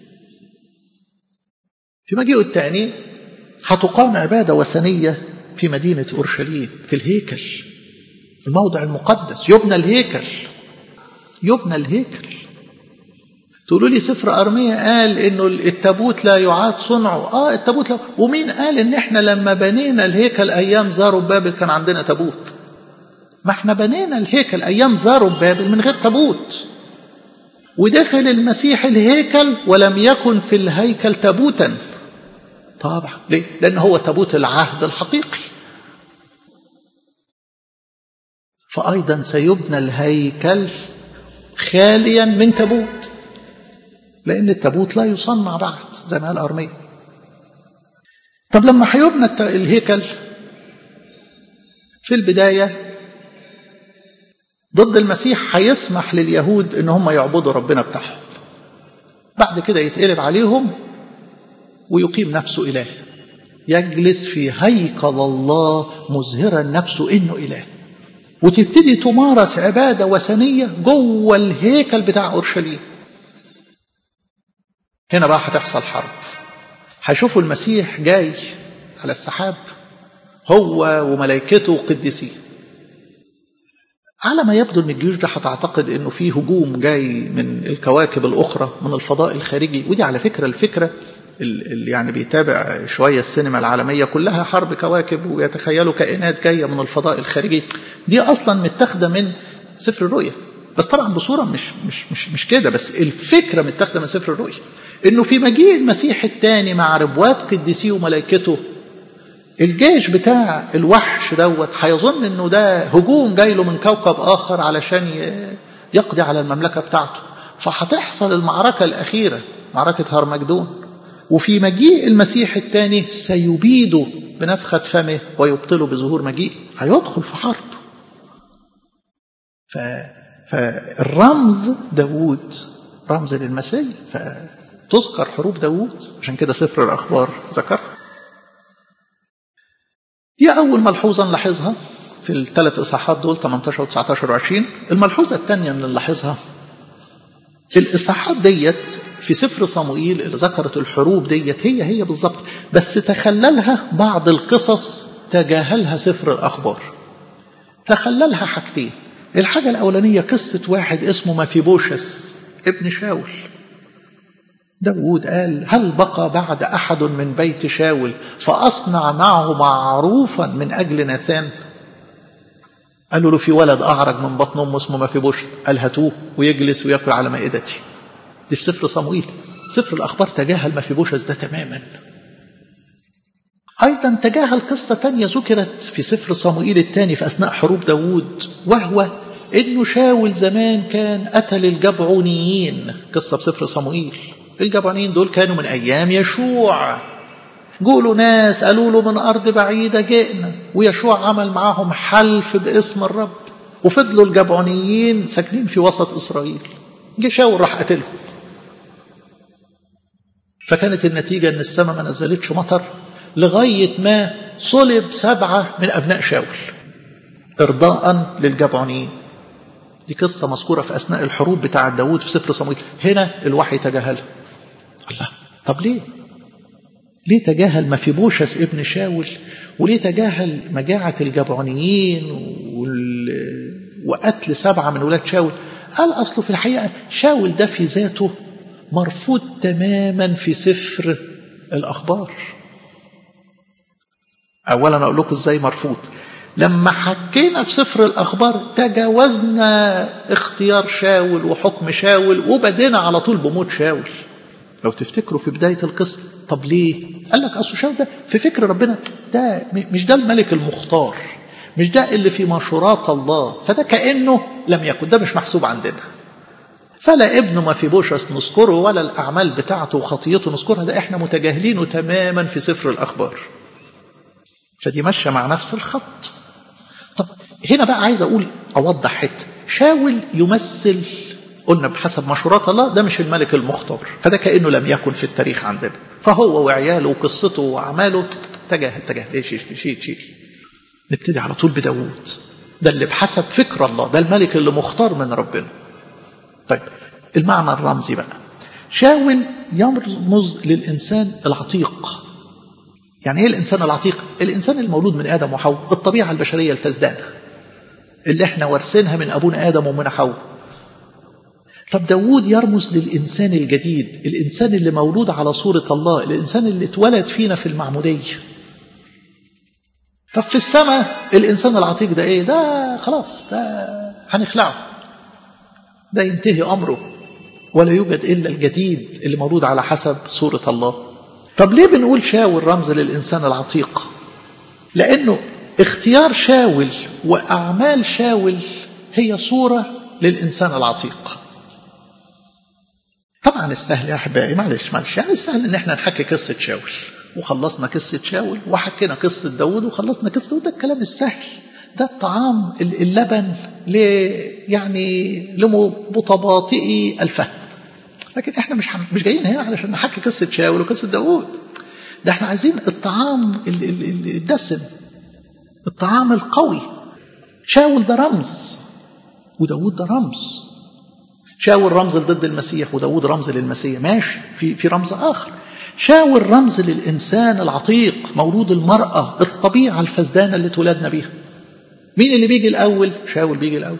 في مجيئه الثاني هتقام عبادة وثنية في مدينة أورشليم في الهيكل الموضع المقدس يبنى الهيكل يبنى الهيكل تقولوا لي سفر أرمية قال إنه التابوت لا يعاد صنعه آه التابوت لا ومين قال إن إحنا لما بنينا الهيكل أيام زاروا بابل كان عندنا تابوت ما إحنا بنينا الهيكل أيام زاروا بابل من غير تابوت ودخل المسيح الهيكل ولم يكن في الهيكل تابوتا طبعا ليه؟ لأن هو تابوت العهد الحقيقي فأيضا سيبنى الهيكل خاليا من تابوت لأن التابوت لا يصنع بعد زي ما قال أرمية طب لما هيبنى الهيكل في البداية ضد المسيح هيسمح لليهود ان هم يعبدوا ربنا بتاعهم بعد كده يتقلب عليهم ويقيم نفسه إله يجلس في هيكل الله مظهرا نفسه إنه إله وتبتدي تمارس عبادة وثنية جوه الهيكل بتاع أورشليم هنا بقى هتحصل حرب هيشوفوا المسيح جاي على السحاب هو وملائكته وقديسيه على ما يبدو ان الجيوش ده هتعتقد انه في هجوم جاي من الكواكب الاخرى من الفضاء الخارجي ودي على فكره الفكره اللي يعني بيتابع شويه السينما العالميه كلها حرب كواكب ويتخيلوا كائنات جايه من الفضاء الخارجي دي اصلا متاخده من سفر الرؤيا بس طبعا بصوره مش مش مش مش كده بس الفكره متاخده من سفر الرؤيا انه في مجيء المسيح الثاني مع ربوات قديسيه وملائكته الجيش بتاع الوحش دوت هيظن انه ده هجوم جاي له من كوكب اخر علشان يقضي على المملكه بتاعته فهتحصل المعركه الاخيره معركه هرمجدون وفي مجيء المسيح الثاني سيبيده بنفخه فمه ويبطله بظهور مجيء هيدخل في حرب ف... فالرمز داوود رمز للمسيح فتذكر حروب داوود عشان كده سفر الاخبار ذكرها دي أول ملحوظة نلاحظها في الثلاث إصحاحات دول 18 و19 و20 الملحوظة الثانية اللي نلاحظها الإصحاحات ديت في سفر صموئيل اللي ذكرت الحروب ديت هي هي بالظبط بس تخللها بعض القصص تجاهلها سفر الأخبار تخللها حاجتين الحاجة الأولانية قصة واحد اسمه مفيبوشس ابن شاول داود قال هل بقى بعد أحد من بيت شاول فأصنع معه معروفا من أجل ناثان قالوا له في ولد أعرج من بطن أمه اسمه مفيبوش قال هاتوه ويجلس ويأكل على مائدتي دي في سفر صموئيل سفر الأخبار تجاهل مفيبوشس ده تماما أيضا تجاهل قصة تانية ذكرت في سفر صموئيل الثاني في أثناء حروب داوود وهو إنه شاول زمان كان قتل الجبعونيين قصة بسفر صموئيل الجبعونيين دول كانوا من أيام يشوع قولوا ناس قالوا له من أرض بعيدة جئنا ويشوع عمل معاهم حلف باسم الرب وفضلوا الجبعونيين ساكنين في وسط إسرائيل جه شاول راح قتلهم فكانت النتيجة أن السماء ما نزلتش مطر لغاية ما صلب سبعة من أبناء شاول إرضاء للجبعونيين دي قصة مذكورة في أثناء الحروب بتاع داود في سفر صموئيل هنا الوحي تجاهلها الله طب ليه ليه تجاهل مفيبوشس ابن شاول وليه تجاهل مجاعة الجبعونيين وال... وقتل سبعة من ولاد شاول قال أصله في الحقيقة شاول ده في ذاته مرفوض تماما في سفر الأخبار أولا أقول لكم إزاي مرفوض لما حكينا في سفر الأخبار تجاوزنا اختيار شاول وحكم شاول وبدينا على طول بموت شاول لو تفتكروا في بداية القصة طب ليه قال لك أصل شاول ده في فكر ربنا ده مش ده الملك المختار مش ده اللي في مشورات الله فده كأنه لم يكن ده مش محسوب عندنا فلا ابن ما في بوشس نذكره ولا الأعمال بتاعته وخطيته نذكرها ده احنا متجاهلينه تماما في سفر الأخبار فدي ماشية مع نفس الخط طب هنا بقى عايز أقول أوضح حتة شاول يمثل قلنا بحسب مشورات الله ده مش الملك المختار فده كأنه لم يكن في التاريخ عندنا فهو وعياله وقصته وأعماله تجاهل تجاهل ايش شيل شيل شيل نبتدي على طول بداوود ده اللي بحسب فكر الله ده الملك اللي مختار من ربنا طيب المعنى الرمزي بقى شاول يرمز للإنسان العتيق يعني ايه الإنسان العتيق الإنسان المولود من آدم وحواء الطبيعة البشرية الفسدانة اللي احنا وارثينها من أبونا آدم ومن حواء طب داوود يرمز للإنسان الجديد الإنسان اللي مولود على صورة الله الإنسان اللي اتولد فينا في المعمودية طب في السماء الإنسان العتيق ده إيه ده خلاص ده هنخلعه ده ينتهي أمره ولا يوجد إلا الجديد اللي مولود على حسب صورة الله طب ليه بنقول شاول رمز للإنسان العتيق لأنه اختيار شاول وأعمال شاول هي صورة للإنسان العتيق طبعا السهل يا أحبائي معلش معلش يعني السهل إن احنا نحكي قصة شاول وخلصنا قصة شاول وحكينا قصة داود وخلصنا قصة داود ده الكلام السهل ده الطعام اللبن ل يعني لمتباطئي الفهم لكن احنا مش مش جايين هنا علشان نحكي قصة شاول وقصة داود ده احنا عايزين الطعام الدسم الطعام القوي شاول ده رمز وداود ده رمز شاول رمز ضد المسيح وداود رمز للمسيح ماشي في في رمز اخر شاول رمز للإنسان العتيق مولود المرأة الطبيعة الفزدانة اللي اتولدنا بيها مين اللي بيجي الأول شاول بيجي الأول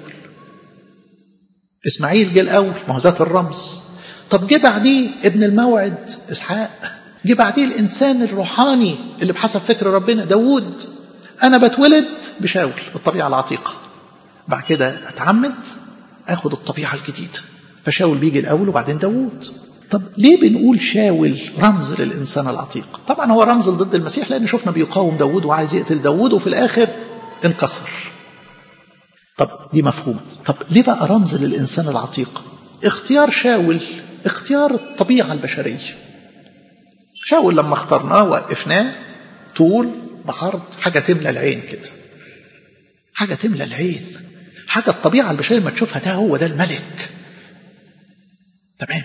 إسماعيل جه الأول ما هو ذات الرمز طب جه بعديه ابن الموعد إسحاق جه بعديه الإنسان الروحاني اللي بحسب فكر ربنا داوود أنا بتولد بشاول الطبيعة العتيقة بعد كده أتعمد أخد الطبيعة الجديدة فشاول بيجي الأول وبعدين داوود طب ليه بنقول شاول رمز للإنسان العتيق طبعا هو رمز ضد المسيح لأن شفنا بيقاوم داوود وعايز يقتل داوود وفي الآخر انكسر طب دي مفهومة طب ليه بقى رمز للإنسان العتيق اختيار شاول اختيار الطبيعة البشرية شاول لما اخترناه وقفناه طول بعرض حاجة تملى العين كده حاجة تملى العين حاجة الطبيعة البشرية لما تشوفها ده هو ده الملك تمام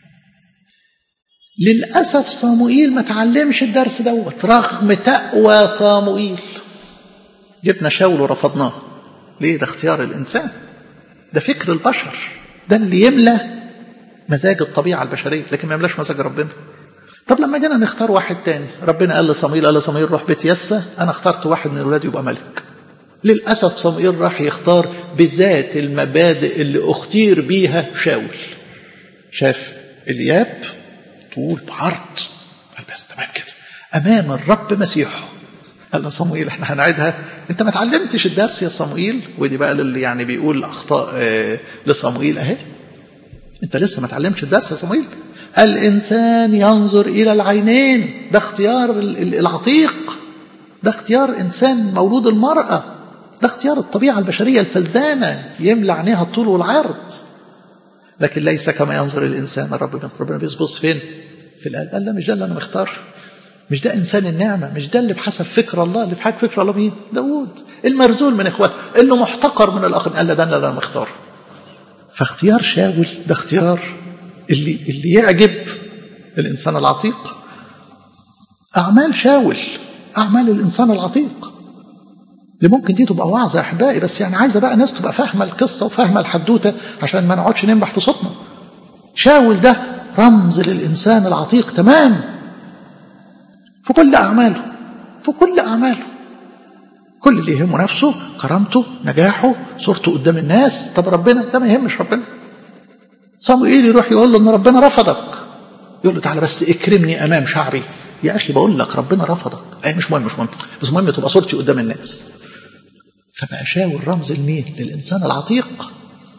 للأسف صاموئيل ما تعلمش الدرس دوت رغم تقوى صاموئيل جبنا شاول ورفضناه ليه ده اختيار الإنسان ده فكر البشر ده اللي يملى مزاج الطبيعة البشرية لكن ما يملاش مزاج ربنا طب لما جينا نختار واحد تاني ربنا قال لصموئيل قال لصموئيل روح بيت يسى أنا اخترت واحد من الولاد يبقى ملك للأسف صموئيل راح يختار بذات المبادئ اللي اختير بيها شاول شاف الياب طول بعرض قال بس تمام كده أمام الرب مسيحه قال له صموئيل احنا هنعيدها انت ما اتعلمتش الدرس يا صموئيل ودي بقى اللي يعني بيقول اخطاء اه لصموئيل اهي انت لسه ما اتعلمتش الدرس يا صموئيل الانسان ينظر الى العينين ده اختيار العتيق ده اختيار انسان مولود المراه ده اختيار الطبيعه البشريه الفزدانه يملى عينيها الطول والعرض لكن ليس كما ينظر الانسان الرب ربنا بيبص فين في القلب قال لا مش ده اللي انا مختار مش ده انسان النعمه مش ده اللي بحسب فكر الله اللي في حاجه فكر الله مين داوود المرزول من اخواته اللي محتقر من الاخرين قال لا ده اللي انا مختار فاختيار شاول ده اختيار اللي اللي يعجب الانسان العتيق اعمال شاول اعمال الانسان العتيق دي ممكن دي تبقى وعظه يا احبائي بس يعني عايزه بقى ناس تبقى فاهمه القصه وفاهمه الحدوته عشان ما نقعدش ننبح في صوتنا شاول ده رمز للانسان العتيق تمام في كل اعماله في كل اعماله كل اللي يهمه نفسه كرامته نجاحه صورته قدام الناس طب ربنا ده ما يهمش ربنا صموئيل يروح يقول له ان ربنا رفضك يقول له تعالى بس اكرمني امام شعبي يا اخي بقول لك ربنا رفضك اي مش مهم مش مهم بس مهم تبقى صورتي قدام الناس فبقى شاول رمز لمين للانسان العتيق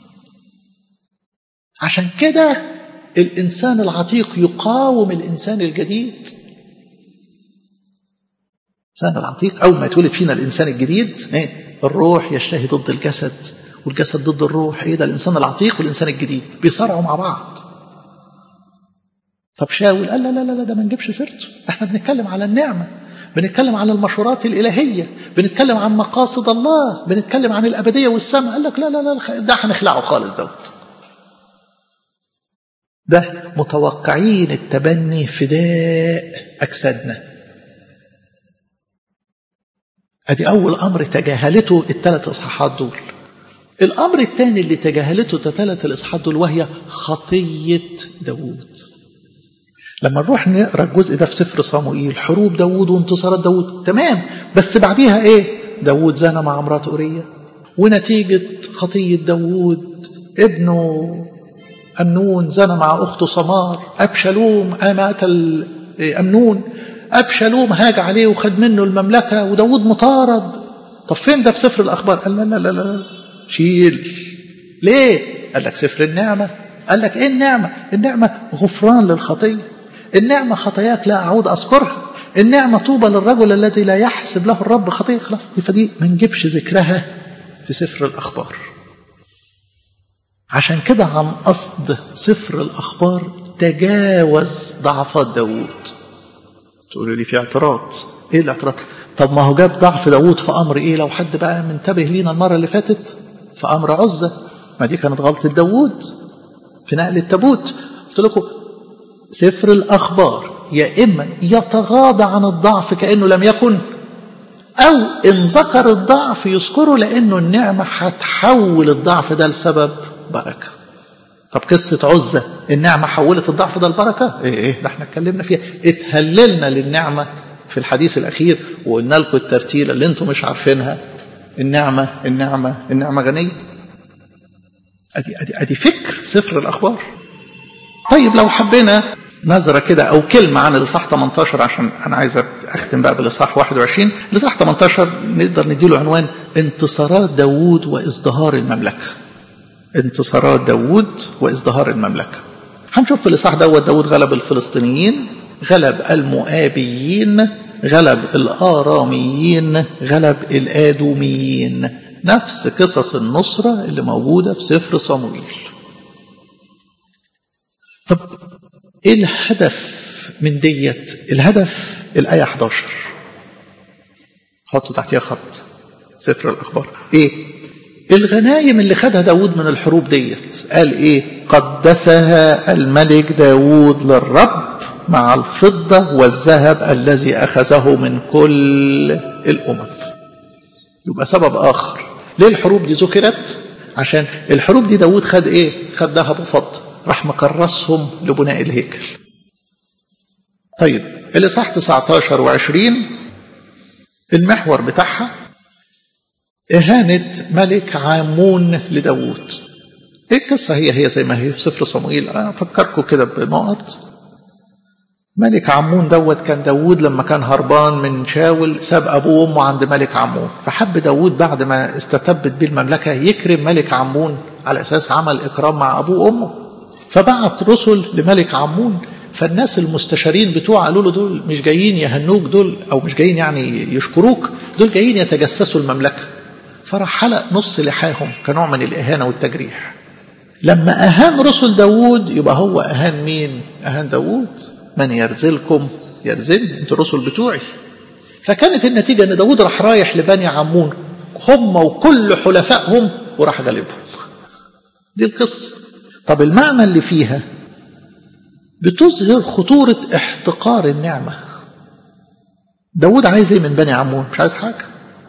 عشان كده الانسان العتيق يقاوم الانسان الجديد الانسان العتيق اول ما يتولد فينا الانسان الجديد ايه الروح يشتهي ضد الجسد والجسد ضد الروح ايه ده الانسان العتيق والانسان الجديد بيصارعوا مع بعض طب شاول قال لا لا لا ده ما نجيبش سيرته احنا بنتكلم على النعمه بنتكلم عن المشورات الالهيه بنتكلم عن مقاصد الله بنتكلم عن الابديه والسماء قال لك لا لا لا ده هنخلعه خالص دوت ده متوقعين التبني فداء اجسادنا ادي اول امر تجاهلته الثلاث اصحاحات دول الامر الثاني اللي تجاهلته الثلاث الاصحاحات دول وهي خطيه داوود لما نروح نقرا الجزء ده في سفر صموئيل حروب داوود وانتصارات داوود تمام بس بعديها ايه داوود زنى مع امراه اوريه ونتيجه خطيه داوود ابنه امنون زنى مع اخته سمار ابشالوم امات امنون أبشالوم هاج عليه وخد منه المملكة وداود مطارد طب فين ده في سفر الأخبار قال لا لا لا لا شيل ليه قال لك سفر النعمة قال لك إيه النعمة النعمة غفران للخطية النعمة خطاياك لا أعود أذكرها النعمة طوبى للرجل الذي لا يحسب له الرب خطية خلاص دي فدي ما نجيبش ذكرها في سفر الأخبار عشان كده عن قصد سفر الأخبار تجاوز ضعفات داوود تقولوا لي في اعتراض ايه الاعتراض طب ما هو جاب ضعف داوود في امر ايه لو حد بقى منتبه لينا المره اللي فاتت في امر عزه ما دي كانت غلطه داوود في نقل التابوت قلت لكم سفر الاخبار يا اما يتغاضى عن الضعف كانه لم يكن او ان ذكر الضعف يذكره لانه النعمه هتحول الضعف ده لسبب بركه طب قصة عزة النعمة حولت الضعف ده البركة ايه ايه ده احنا اتكلمنا فيها اتهللنا للنعمة في الحديث الأخير وقلنا لكم الترتيلة اللي انتم مش عارفينها النعمة النعمة النعمة غنية ادي ادي ادي فكر سفر الأخبار طيب لو حبينا نظرة كده أو كلمة عن الإصحاح 18 عشان أنا عايز أختم بقى بالإصحاح 21 الإصحاح 18 نقدر نديله عنوان انتصارات داوود وازدهار المملكة انتصارات داوود وازدهار المملكة هنشوف في الإصحاح دوت داوود غلب الفلسطينيين غلب المؤابيين غلب الآراميين غلب الآدوميين نفس قصص النصرة اللي موجودة في سفر صمويل طب ايه الهدف من ديت الهدف الآية 11 حطوا تحتيها خط سفر الأخبار ايه الغنايم اللي خدها داود من الحروب ديت قال ايه قدسها الملك داود للرب مع الفضة والذهب الذي أخذه من كل الأمم يبقى سبب آخر ليه الحروب دي ذكرت عشان الحروب دي داود خد ايه خد ذهب وفضة راح مكرسهم لبناء الهيكل طيب الإصحاح 19 و20 المحور بتاعها إهانة ملك عامون لداود إيه القصة هي هي زي ما هي في سفر صموئيل أفكركم كده بنقط ملك عمون دوت كان داود لما كان هربان من شاول ساب أبوه وأمه عند ملك عمون فحب داود بعد ما استتبت بيه المملكة يكرم ملك عمون على أساس عمل إكرام مع أبوه وأمه فبعت رسل لملك عمون فالناس المستشارين بتوعه قالوا له دول مش جايين يهنوك دول أو مش جايين يعني يشكروك دول جايين يتجسسوا المملكة فراح حلق نص لحاهم كنوع من الإهانة والتجريح لما أهان رسل داود يبقى هو أهان مين أهان داود من يرزلكم يرزلني انتوا الرسل بتوعي فكانت النتيجة ان داود راح رايح لبني عمون هم وكل حلفائهم وراح غالبهم دي القصة طب المعنى اللي فيها بتظهر خطورة احتقار النعمة داود عايز ايه من بني عمون مش عايز حاجة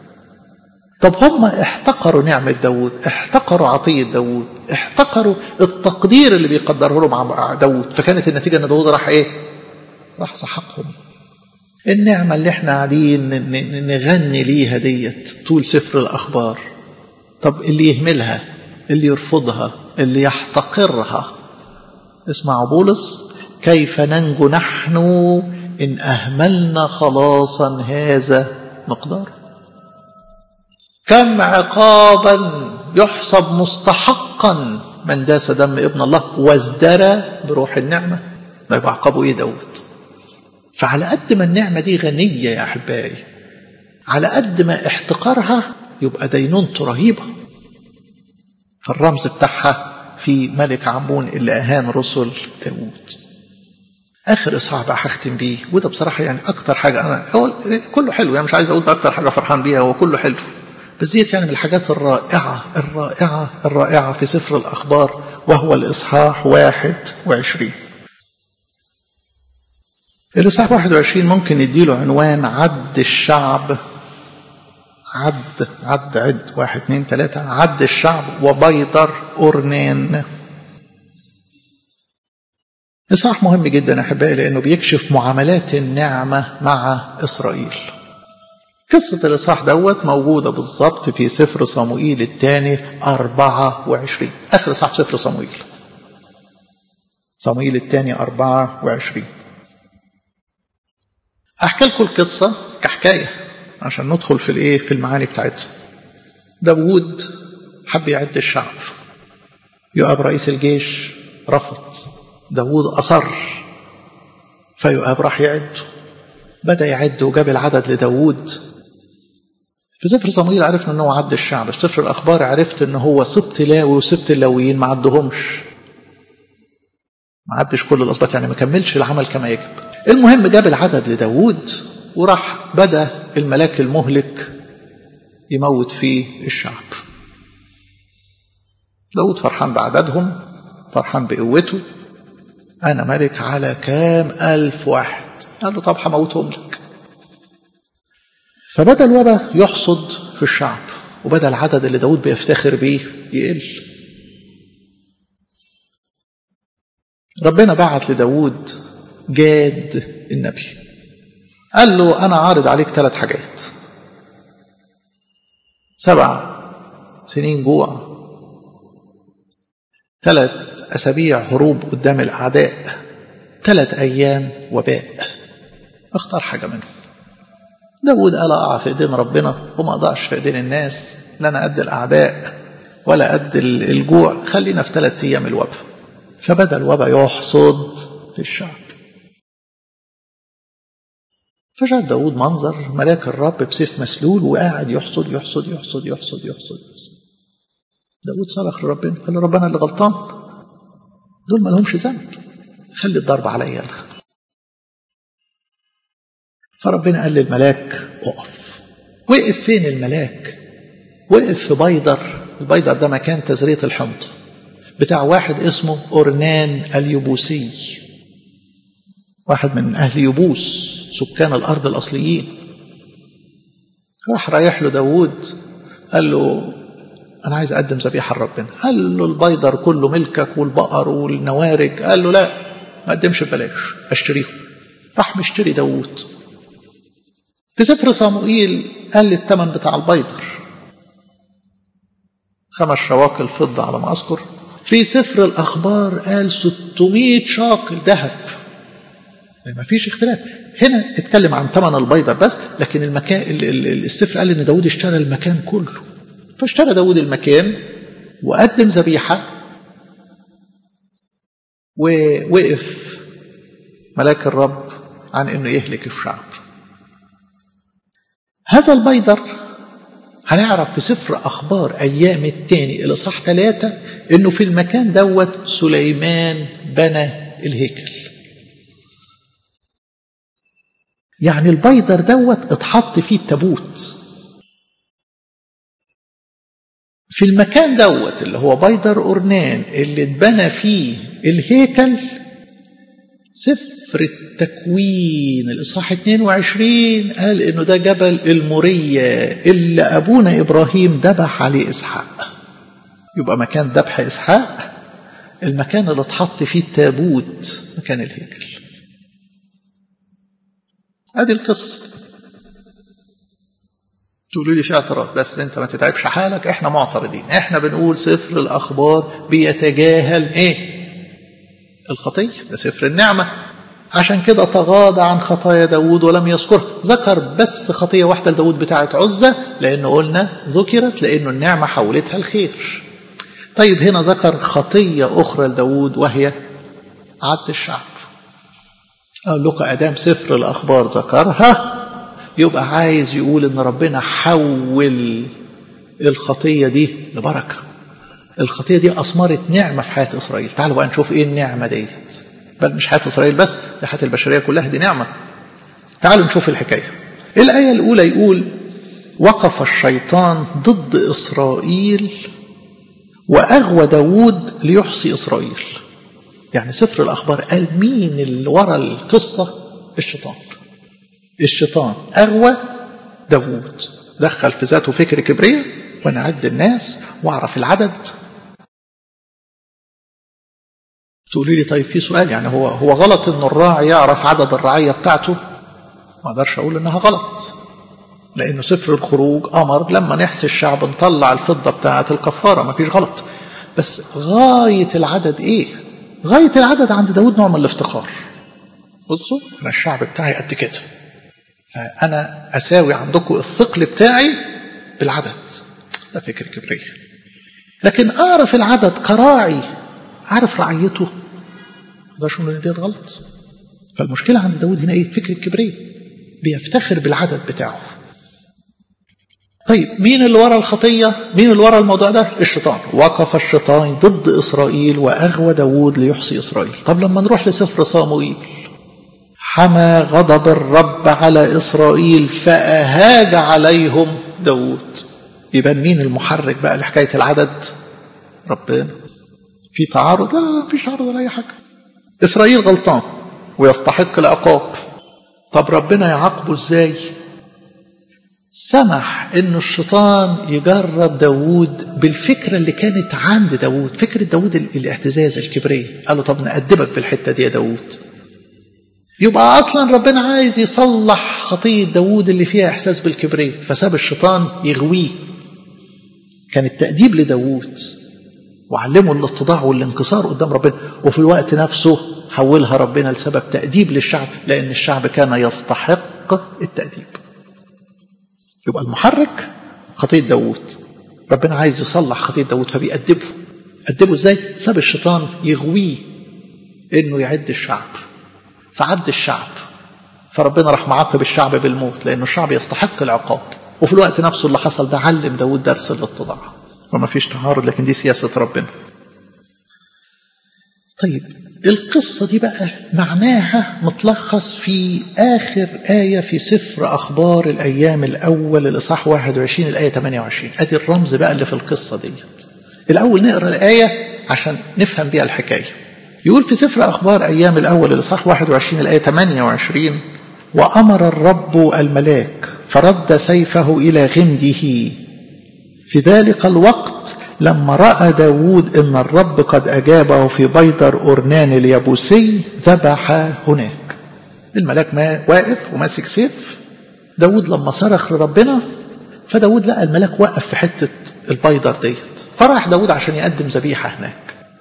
طب هم احتقروا نعمة داود احتقروا عطية داود احتقروا التقدير اللي بيقدره لهم مع داود فكانت النتيجة ان داود راح ايه راح سحقهم النعمة اللي احنا قاعدين نغني ليها ديت طول سفر الأخبار طب اللي يهملها اللي يرفضها اللي يحتقرها اسمعوا بولس كيف ننجو نحن إن أهملنا خلاصا هذا مقدار كم عقابا يحسب مستحقا من داس دم ابن الله وازدرى بروح النعمة ما يبقى عقابه ايه دوت فعلى قد ما النعمة دي غنية يا أحبائي على قد ما احتقارها يبقى دينونته رهيبة فالرمز بتاعها في ملك عمون اللي أهان رسل داود آخر إصحاح بقى هختم بيه وده بصراحة يعني أكتر حاجة أنا هو كله حلو يعني مش عايز أقول أكتر حاجة فرحان بيها هو كله حلو بس ديت يعني من الحاجات الرائعة الرائعة الرائعة في سفر الأخبار وهو الإصحاح واحد وعشرين الإصحاح 21 ممكن نديله عنوان عد الشعب عد عد عد واحد اثنين ثلاثة عد الشعب وبيضر أورنان إصحاح مهم جدا أحبائي لأنه بيكشف معاملات النعمة مع إسرائيل قصة الإصحاح دوت موجودة بالظبط في سفر صموئيل الثاني 24 آخر إصحاح سفر صموئيل صموئيل الثاني 24 احكي لكم القصه كحكايه عشان ندخل في الايه في المعاني بتاعتها داوود حب يعد الشعب يؤاب رئيس الجيش رفض داوود اصر فيؤاب راح يعد بدا يعد وجاب العدد لداوود في سفر صمويل عرفنا ان هو عد الشعب في سفر الاخبار عرفت ان هو سبط لاوي وسبط اللاويين ما عدهمش ما عدش كل الاسباط يعني ما كملش العمل كما يجب المهم جاب العدد لداود وراح بدا الملاك المهلك يموت فيه الشعب داود فرحان بعددهم فرحان بقوته أنا ملك على كام ألف واحد قال له طب هموتهم لك فبدأ الوبا يحصد في الشعب وبدأ العدد اللي داود بيفتخر بيه يقل ربنا بعت لداود جاد النبي قال له أنا عارض عليك ثلاث حاجات سبع سنين جوع ثلاث أسابيع هروب قدام الأعداء ثلاث أيام وباء اختار حاجة منهم داود قال أقع في إيدين ربنا وما أضعش في إيدين الناس لا أنا قد الأعداء ولا قد الجوع خلينا في ثلاث أيام الوباء فبدأ الوباء يحصد في الشعب فجاء داود منظر ملاك الرب بسيف مسلول وقاعد يحصد يحصد يحصد يحصد يحصد, يحصد. داود صرخ لربنا قال له ربنا اللي غلطان دول ما لهمش ذنب خلي الضرب عليا انا فربنا قال للملاك اقف وقف فين الملاك وقف في بيدر البيدر ده مكان تزرية الحنطة بتاع واحد اسمه أورنان اليبوسي واحد من أهل يبوس سكان الأرض الأصليين راح رايح له داود قال له أنا عايز أقدم ذبيحة لربنا قال له البيدر كله ملكك والبقر والنوارج قال له لا ما أقدمش ببلاش أشتريهم راح مشتري داود في سفر صموئيل قال لي الثمن بتاع البيدر خمس شواكل فضة على ما أذكر في سفر الأخبار قال 600 شاكل ذهب ما فيش اختلاف هنا اتكلم عن ثمن البيضة بس لكن المكان السفر قال ان داود اشترى المكان كله فاشترى داود المكان وقدم ذبيحة ووقف ملاك الرب عن انه يهلك الشعب هذا البيدر هنعرف في سفر أخبار أيام التاني الإصحاح ثلاثة إنه في المكان دوت سليمان بنى الهيكل يعني البيدر دوت اتحط فيه التابوت في المكان دوت اللي هو بيدر أورنان اللي اتبنى فيه الهيكل سفر التكوين الإصحاح 22 قال إنه ده جبل المورية اللي أبونا إبراهيم ذبح عليه إسحاق يبقى مكان ذبح إسحاق المكان اللي اتحط فيه التابوت مكان الهيكل ادي القصه تقولوا لي في اعتراض بس انت ما تتعبش حالك احنا معترضين احنا بنقول سفر الاخبار بيتجاهل ايه الخطيه ده سفر النعمه عشان كده تغاضى عن خطايا داود ولم يذكرها ذكر بس خطيه واحده لداود بتاعه عزه لانه قلنا ذكرت لانه النعمه حولتها الخير طيب هنا ذكر خطيه اخرى لداود وهي عبد الشعب قال لك ادام سفر الاخبار ذكرها يبقى عايز يقول ان ربنا حول الخطيه دي لبركه الخطيه دي اثمرت نعمه في حياه اسرائيل تعالوا بقى نشوف ايه النعمه ديت بل مش حياه اسرائيل بس دي حياه البشريه كلها دي نعمه تعالوا نشوف الحكايه الايه الاولى يقول وقف الشيطان ضد اسرائيل واغوى داود ليحصي اسرائيل يعني سفر الأخبار قال مين اللي ورا القصة الشيطان الشيطان أغوى داوود دخل في ذاته فكر كبرية وأنا أعد الناس وأعرف العدد تقولي لي طيب في سؤال يعني هو هو غلط إن الراعي يعرف عدد الرعية بتاعته ما أقدرش أقول إنها غلط لأنه سفر الخروج أمر لما نحسي الشعب نطلع الفضة بتاعة الكفارة ما فيش غلط بس غاية العدد إيه غاية العدد عند داود نوع من الافتخار بصوا أنا الشعب بتاعي قد كده فأنا أساوي عندكم الثقل بتاعي بالعدد ده فكر كبرية لكن أعرف العدد كراعي عارف رعيته ده شو ان ديت غلط فالمشكلة عند داود هنا ايه فكر الكبرية بيفتخر بالعدد بتاعه طيب مين اللي ورا الخطية مين اللي ورا الموضوع ده الشيطان وقف الشيطان ضد إسرائيل وأغوى داود ليحصي إسرائيل طب لما نروح لسفر صاموئيل حمى غضب الرب على إسرائيل فأهاج عليهم داود يبقى مين المحرك بقى لحكاية العدد ربنا في تعارض لا لا فيش تعارض ولا أي حاجة إسرائيل غلطان ويستحق العقاب طب ربنا يعاقبه إزاي سمح ان الشيطان يجرب داود بالفكرة اللي كانت عند داود فكرة داود الاعتزاز الكبرية قال له طب نأدبك بالحتة دي يا داود يبقى اصلا ربنا عايز يصلح خطية داود اللي فيها احساس بالكبرية فساب الشيطان يغويه كان التأديب لداود وعلمه الاتضاع والانكسار قدام ربنا وفي الوقت نفسه حولها ربنا لسبب تأديب للشعب لأن الشعب كان يستحق التأديب يبقى المحرك خطية داود ربنا عايز يصلح خطية داود فبيأدبه أدبه ازاي؟ ساب الشيطان يغويه انه يعد الشعب فعد الشعب فربنا راح معاقب الشعب بالموت لأنه الشعب يستحق العقاب وفي الوقت نفسه اللي حصل ده علم داود درس الاتضاع وما فيش تعارض لكن دي سياسة ربنا طيب القصة دي بقى معناها متلخص في آخر آية في سفر أخبار الأيام الأول الإصحاح 21 الآية 28 أدي الرمز بقى اللي في القصة ديت الأول نقرأ الآية عشان نفهم بيها الحكاية يقول في سفر أخبار أيام الأول الإصحاح 21 الآية 28 وأمر الرب الملاك فرد سيفه إلى غمده في ذلك الوقت لما رأى داود أن الرب قد أجابه في بيدر أورنان اليابوسي ذبح هناك الملاك ما واقف وماسك سيف داود لما صرخ لربنا فداود لقى الملاك واقف في حتة البيدر ديت فراح داود عشان يقدم ذبيحة هناك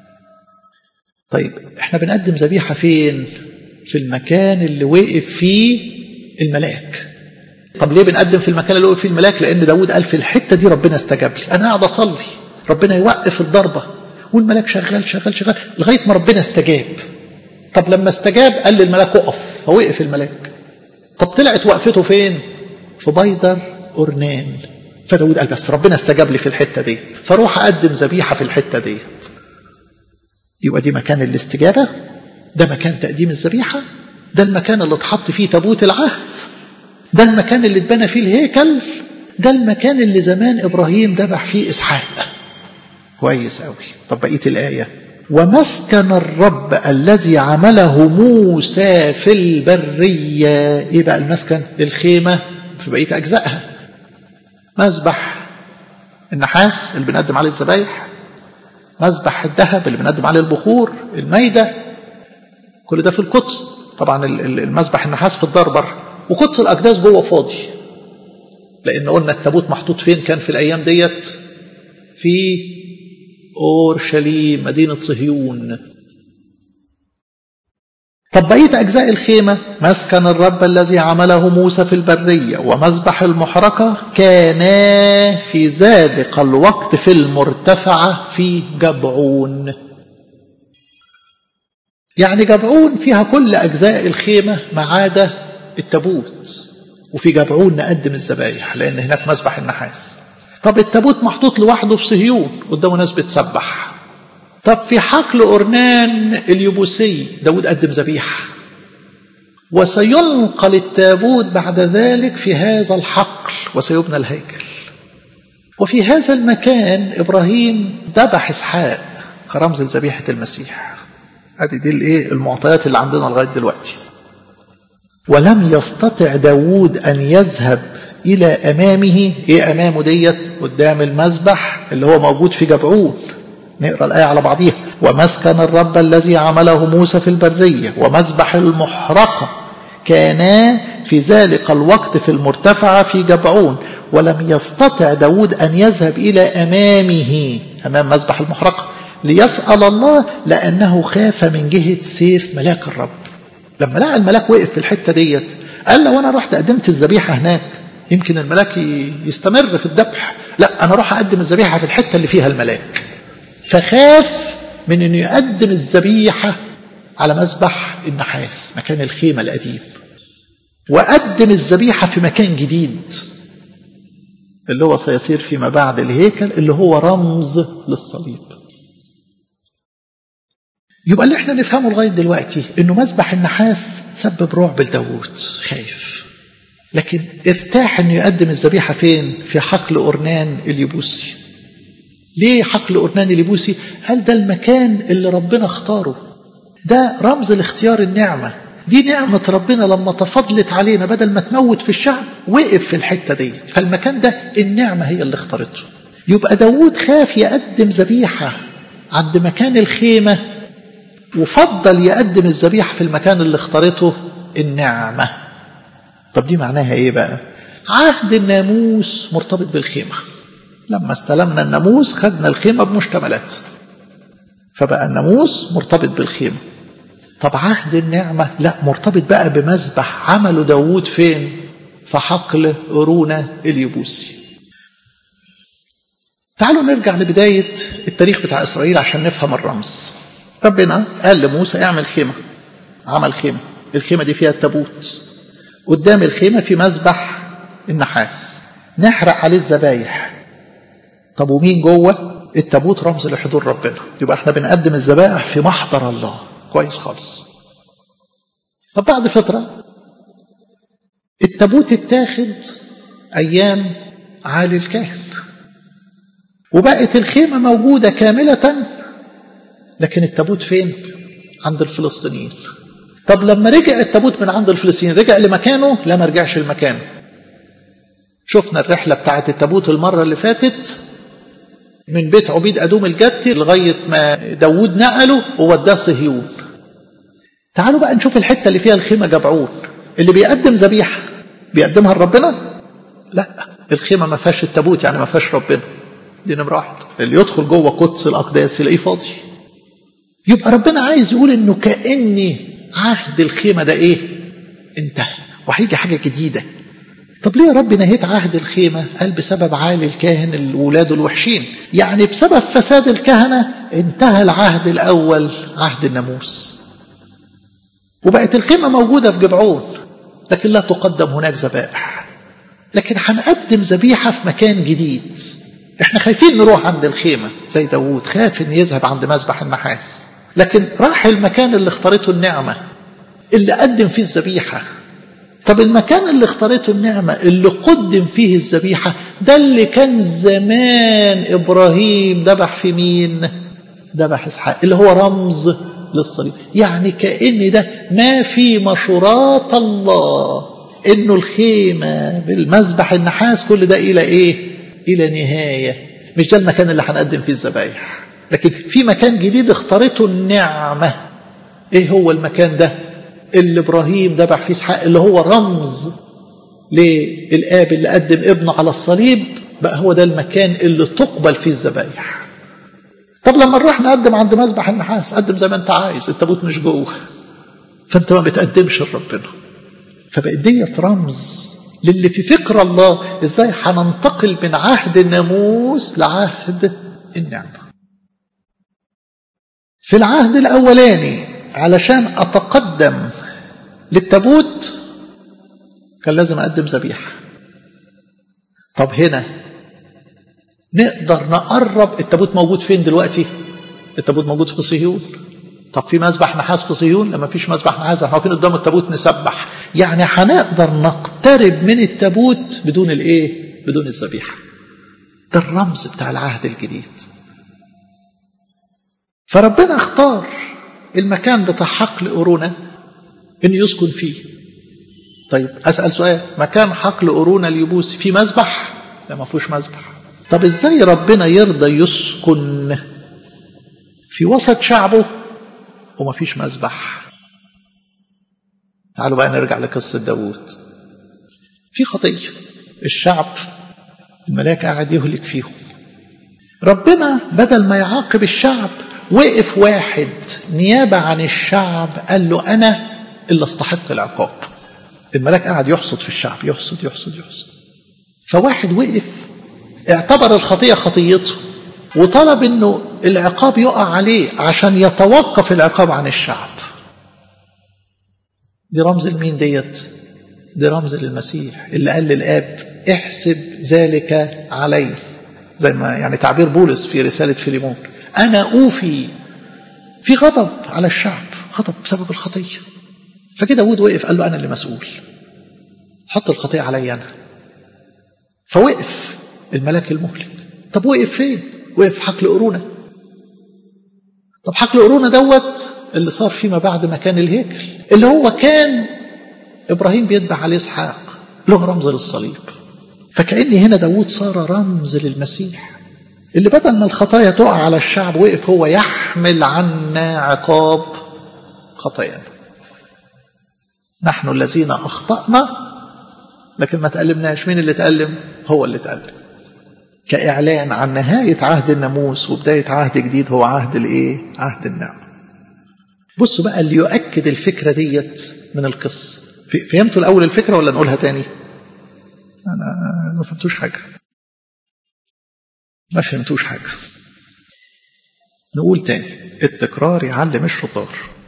طيب احنا بنقدم ذبيحة فين في المكان اللي وقف فيه الملاك طب ليه بنقدم في المكان اللي وقف فيه الملاك لان داود قال في الحتة دي ربنا استجاب لي انا قاعد اصلي ربنا يوقف الضربة والملاك شغال شغال شغال لغاية ما ربنا استجاب طب لما استجاب قال للملاك اقف فوقف الملاك طب طلعت وقفته فين في بيدر أورنان فداود قال بس ربنا استجاب لي في الحتة دي فروح أقدم ذبيحة في الحتة دي يبقى دي مكان الاستجابة ده مكان تقديم الذبيحة ده المكان اللي اتحط فيه تابوت العهد ده المكان اللي اتبنى فيه الهيكل ده المكان اللي زمان إبراهيم ذبح فيه إسحاق كويس قوي طب بقية الآية ومسكن الرب الذي عمله موسى في البرية ايه بقى المسكن الخيمة في بقية أجزائها مذبح النحاس اللي بنقدم عليه الذبايح مذبح الذهب اللي بنقدم عليه البخور الميدة كل ده في القدس طبعا المذبح النحاس في الدربر وقدس الأقداس جوه فاضي لأن قلنا التابوت محطوط فين كان في الأيام ديت في أورشليم مدينة صهيون طب بقية أجزاء الخيمة مسكن الرب الذي عمله موسى في البرية ومذبح المحرقة كانا في ذلك الوقت في المرتفعة في جبعون يعني جبعون فيها كل أجزاء الخيمة ما عدا التابوت وفي جبعون نقدم الذبايح لأن هناك مسبح النحاس طب التابوت محطوط لوحده في صهيون قدامه ناس بتسبح طب في حقل أرنان اليبوسي داود قدم ذبيحة وسينقل التابوت بعد ذلك في هذا الحقل وسيبنى الهيكل وفي هذا المكان إبراهيم ذبح إسحاق كرمز لذبيحة المسيح هذه دي الايه المعطيات اللي عندنا لغايه دلوقتي ولم يستطع داود أن يذهب إلى أمامه إيه أمامه ديت قدام المذبح اللي هو موجود في جبعون نقرأ الآية على بعضيها ومسكن الرب الذي عمله موسى في البرية ومذبح المحرقة كانا في ذلك الوقت في المرتفعة في جبعون ولم يستطع داود أن يذهب إلى أمامه أمام مذبح المحرقة ليسأل الله لأنه خاف من جهة سيف ملاك الرب لما لقى الملاك وقف في الحتة ديت قال لو أنا رحت قدمت الذبيحة هناك يمكن الملاك يستمر في الذبح لا أنا أروح أقدم الذبيحة في الحتة اللي فيها الملاك فخاف من أنه يقدم الذبيحة على مذبح النحاس مكان الخيمة القديم وقدم الذبيحة في مكان جديد اللي هو سيصير فيما بعد الهيكل اللي هو رمز للصليب يبقى اللي احنا نفهمه لغايه دلوقتي انه مذبح النحاس سبب رعب لداوود خايف لكن ارتاح انه يقدم الذبيحه فين في حقل اورنان اليبوسي ليه حقل اورنان اليبوسي قال ده المكان اللي ربنا اختاره ده رمز لاختيار النعمه دي نعمة ربنا لما تفضلت علينا بدل ما تموت في الشعب وقف في الحتة ديت فالمكان ده النعمة هي اللي اختارته يبقى داود خاف يقدم ذبيحة عند مكان الخيمة وفضل يقدم الذبيحة في المكان اللي اختارته النعمة طب دي معناها ايه بقى عهد الناموس مرتبط بالخيمة لما استلمنا الناموس خدنا الخيمة بمشتملات فبقى الناموس مرتبط بالخيمة طب عهد النعمة لا مرتبط بقى بمذبح عمله داوود فين في حقل أرونا اليبوسي تعالوا نرجع لبداية التاريخ بتاع إسرائيل عشان نفهم الرمز ربنا قال لموسى اعمل خيمة عمل خيمة الخيمة دي فيها التابوت قدام الخيمة في مذبح النحاس نحرق عليه الذبايح طب ومين جوه التابوت رمز لحضور ربنا يبقى احنا بنقدم الذبائح في محضر الله كويس خالص طب بعد فترة التابوت اتاخد أيام عالي الكاهن وبقت الخيمة موجودة كاملة لكن التابوت فين؟ عند الفلسطينيين طب لما رجع التابوت من عند الفلسطينيين رجع لمكانه لا ما رجعش لمكانه شفنا الرحلة بتاعت التابوت المرة اللي فاتت من بيت عبيد أدوم الجتي لغاية ما داود نقله ووداه صهيون تعالوا بقى نشوف الحتة اللي فيها الخيمة جبعون اللي بيقدم ذبيحة بيقدمها لربنا لا الخيمة ما فيهاش التابوت يعني ما فيهاش ربنا دي نمرة واحد اللي يدخل جوه قدس الأقداس يلاقيه فاضي يبقى ربنا عايز يقول انه كأني عهد الخيمة ده ايه انتهى وهيجي حاجة جديدة طب ليه يا رب نهيت عهد الخيمة قال بسبب عالي الكاهن الولاد الوحشين يعني بسبب فساد الكهنة انتهى العهد الأول عهد الناموس وبقت الخيمة موجودة في جبعون لكن لا تقدم هناك ذبائح لكن هنقدم ذبيحة في مكان جديد احنا خايفين نروح عند الخيمة زي داوود خاف ان يذهب عند مذبح النحاس لكن راح المكان اللي اختارته النعمة اللي قدم فيه الذبيحة طب المكان اللي اختارته النعمة اللي قدم فيه الذبيحة ده اللي كان زمان إبراهيم ذبح في مين ذبح إسحاق اللي هو رمز للصليب يعني كأن ده ما في مشورات الله إنه الخيمة بالمذبح النحاس كل ده إلى إيه إلى نهاية مش ده المكان اللي هنقدم فيه الذبايح لكن في مكان جديد اختارته النعمة ايه هو المكان ده اللي ابراهيم ذبح فيه اسحاق اللي هو رمز للاب اللي قدم ابنه على الصليب بقى هو ده المكان اللي تقبل فيه الذبايح طب لما نروح نقدم عند مذبح النحاس قدم زي ما انت عايز التابوت مش جوه فانت ما بتقدمش لربنا فبقت ديت رمز للي في فكر الله ازاي هننتقل من عهد الناموس لعهد النعمه في العهد الأولاني علشان أتقدم للتابوت كان لازم أقدم ذبيحة طب هنا نقدر نقرب التابوت موجود فين دلوقتي التابوت موجود في صهيون طب في مسبح نحاس في صهيون لما فيش مسبح نحاس احنا واقفين قدام التابوت نسبح يعني هنقدر نقترب من التابوت بدون الايه بدون الذبيحه ده الرمز بتاع العهد الجديد فربنا اختار المكان بتاع حقل أورونا إنه يسكن فيه طيب أسأل سؤال مكان حقل أورونا اليبوسي في مذبح لا ما فيهوش مذبح طب إزاي ربنا يرضى يسكن في وسط شعبه وما فيش مذبح تعالوا بقى نرجع لقصة داوود في خطية الشعب الملاك قاعد يهلك فيهم ربنا بدل ما يعاقب الشعب وقف واحد نيابة عن الشعب قال له أنا اللي استحق العقاب الملاك قاعد يحصد في الشعب يحصد يحصد يحصد فواحد وقف اعتبر الخطية خطيته وطلب انه العقاب يقع عليه عشان يتوقف العقاب عن الشعب دي رمز لمين ديت دي رمز للمسيح اللي قال للاب احسب ذلك علي زي ما يعني تعبير بولس في رسالة فيليمون أنا أوفي في غضب على الشعب غضب بسبب الخطية فكده داود وقف قال له أنا اللي مسؤول حط الخطية علي أنا فوقف الملاك المهلك طب وقف فين وقف في حقل قرونة طب حقل قرونه دوت اللي صار فيما بعد مكان الهيكل اللي هو كان ابراهيم بيذبح عليه اسحاق له رمز للصليب فكأن هنا داود صار رمز للمسيح اللي بدل ما الخطايا تقع على الشعب وقف هو يحمل عنا عقاب خطايانا نحن الذين أخطأنا لكن ما تألمناش مين اللي تألم هو اللي تألم كإعلان عن نهاية عهد الناموس وبداية عهد جديد هو عهد الإيه؟ عهد النعمة بصوا بقى اللي يؤكد الفكرة ديت من القصة فهمتوا الأول الفكرة ولا نقولها تاني أنا ما فهمتوش حاجة ما فهمتوش حاجة نقول تاني التكرار يعلم الشطار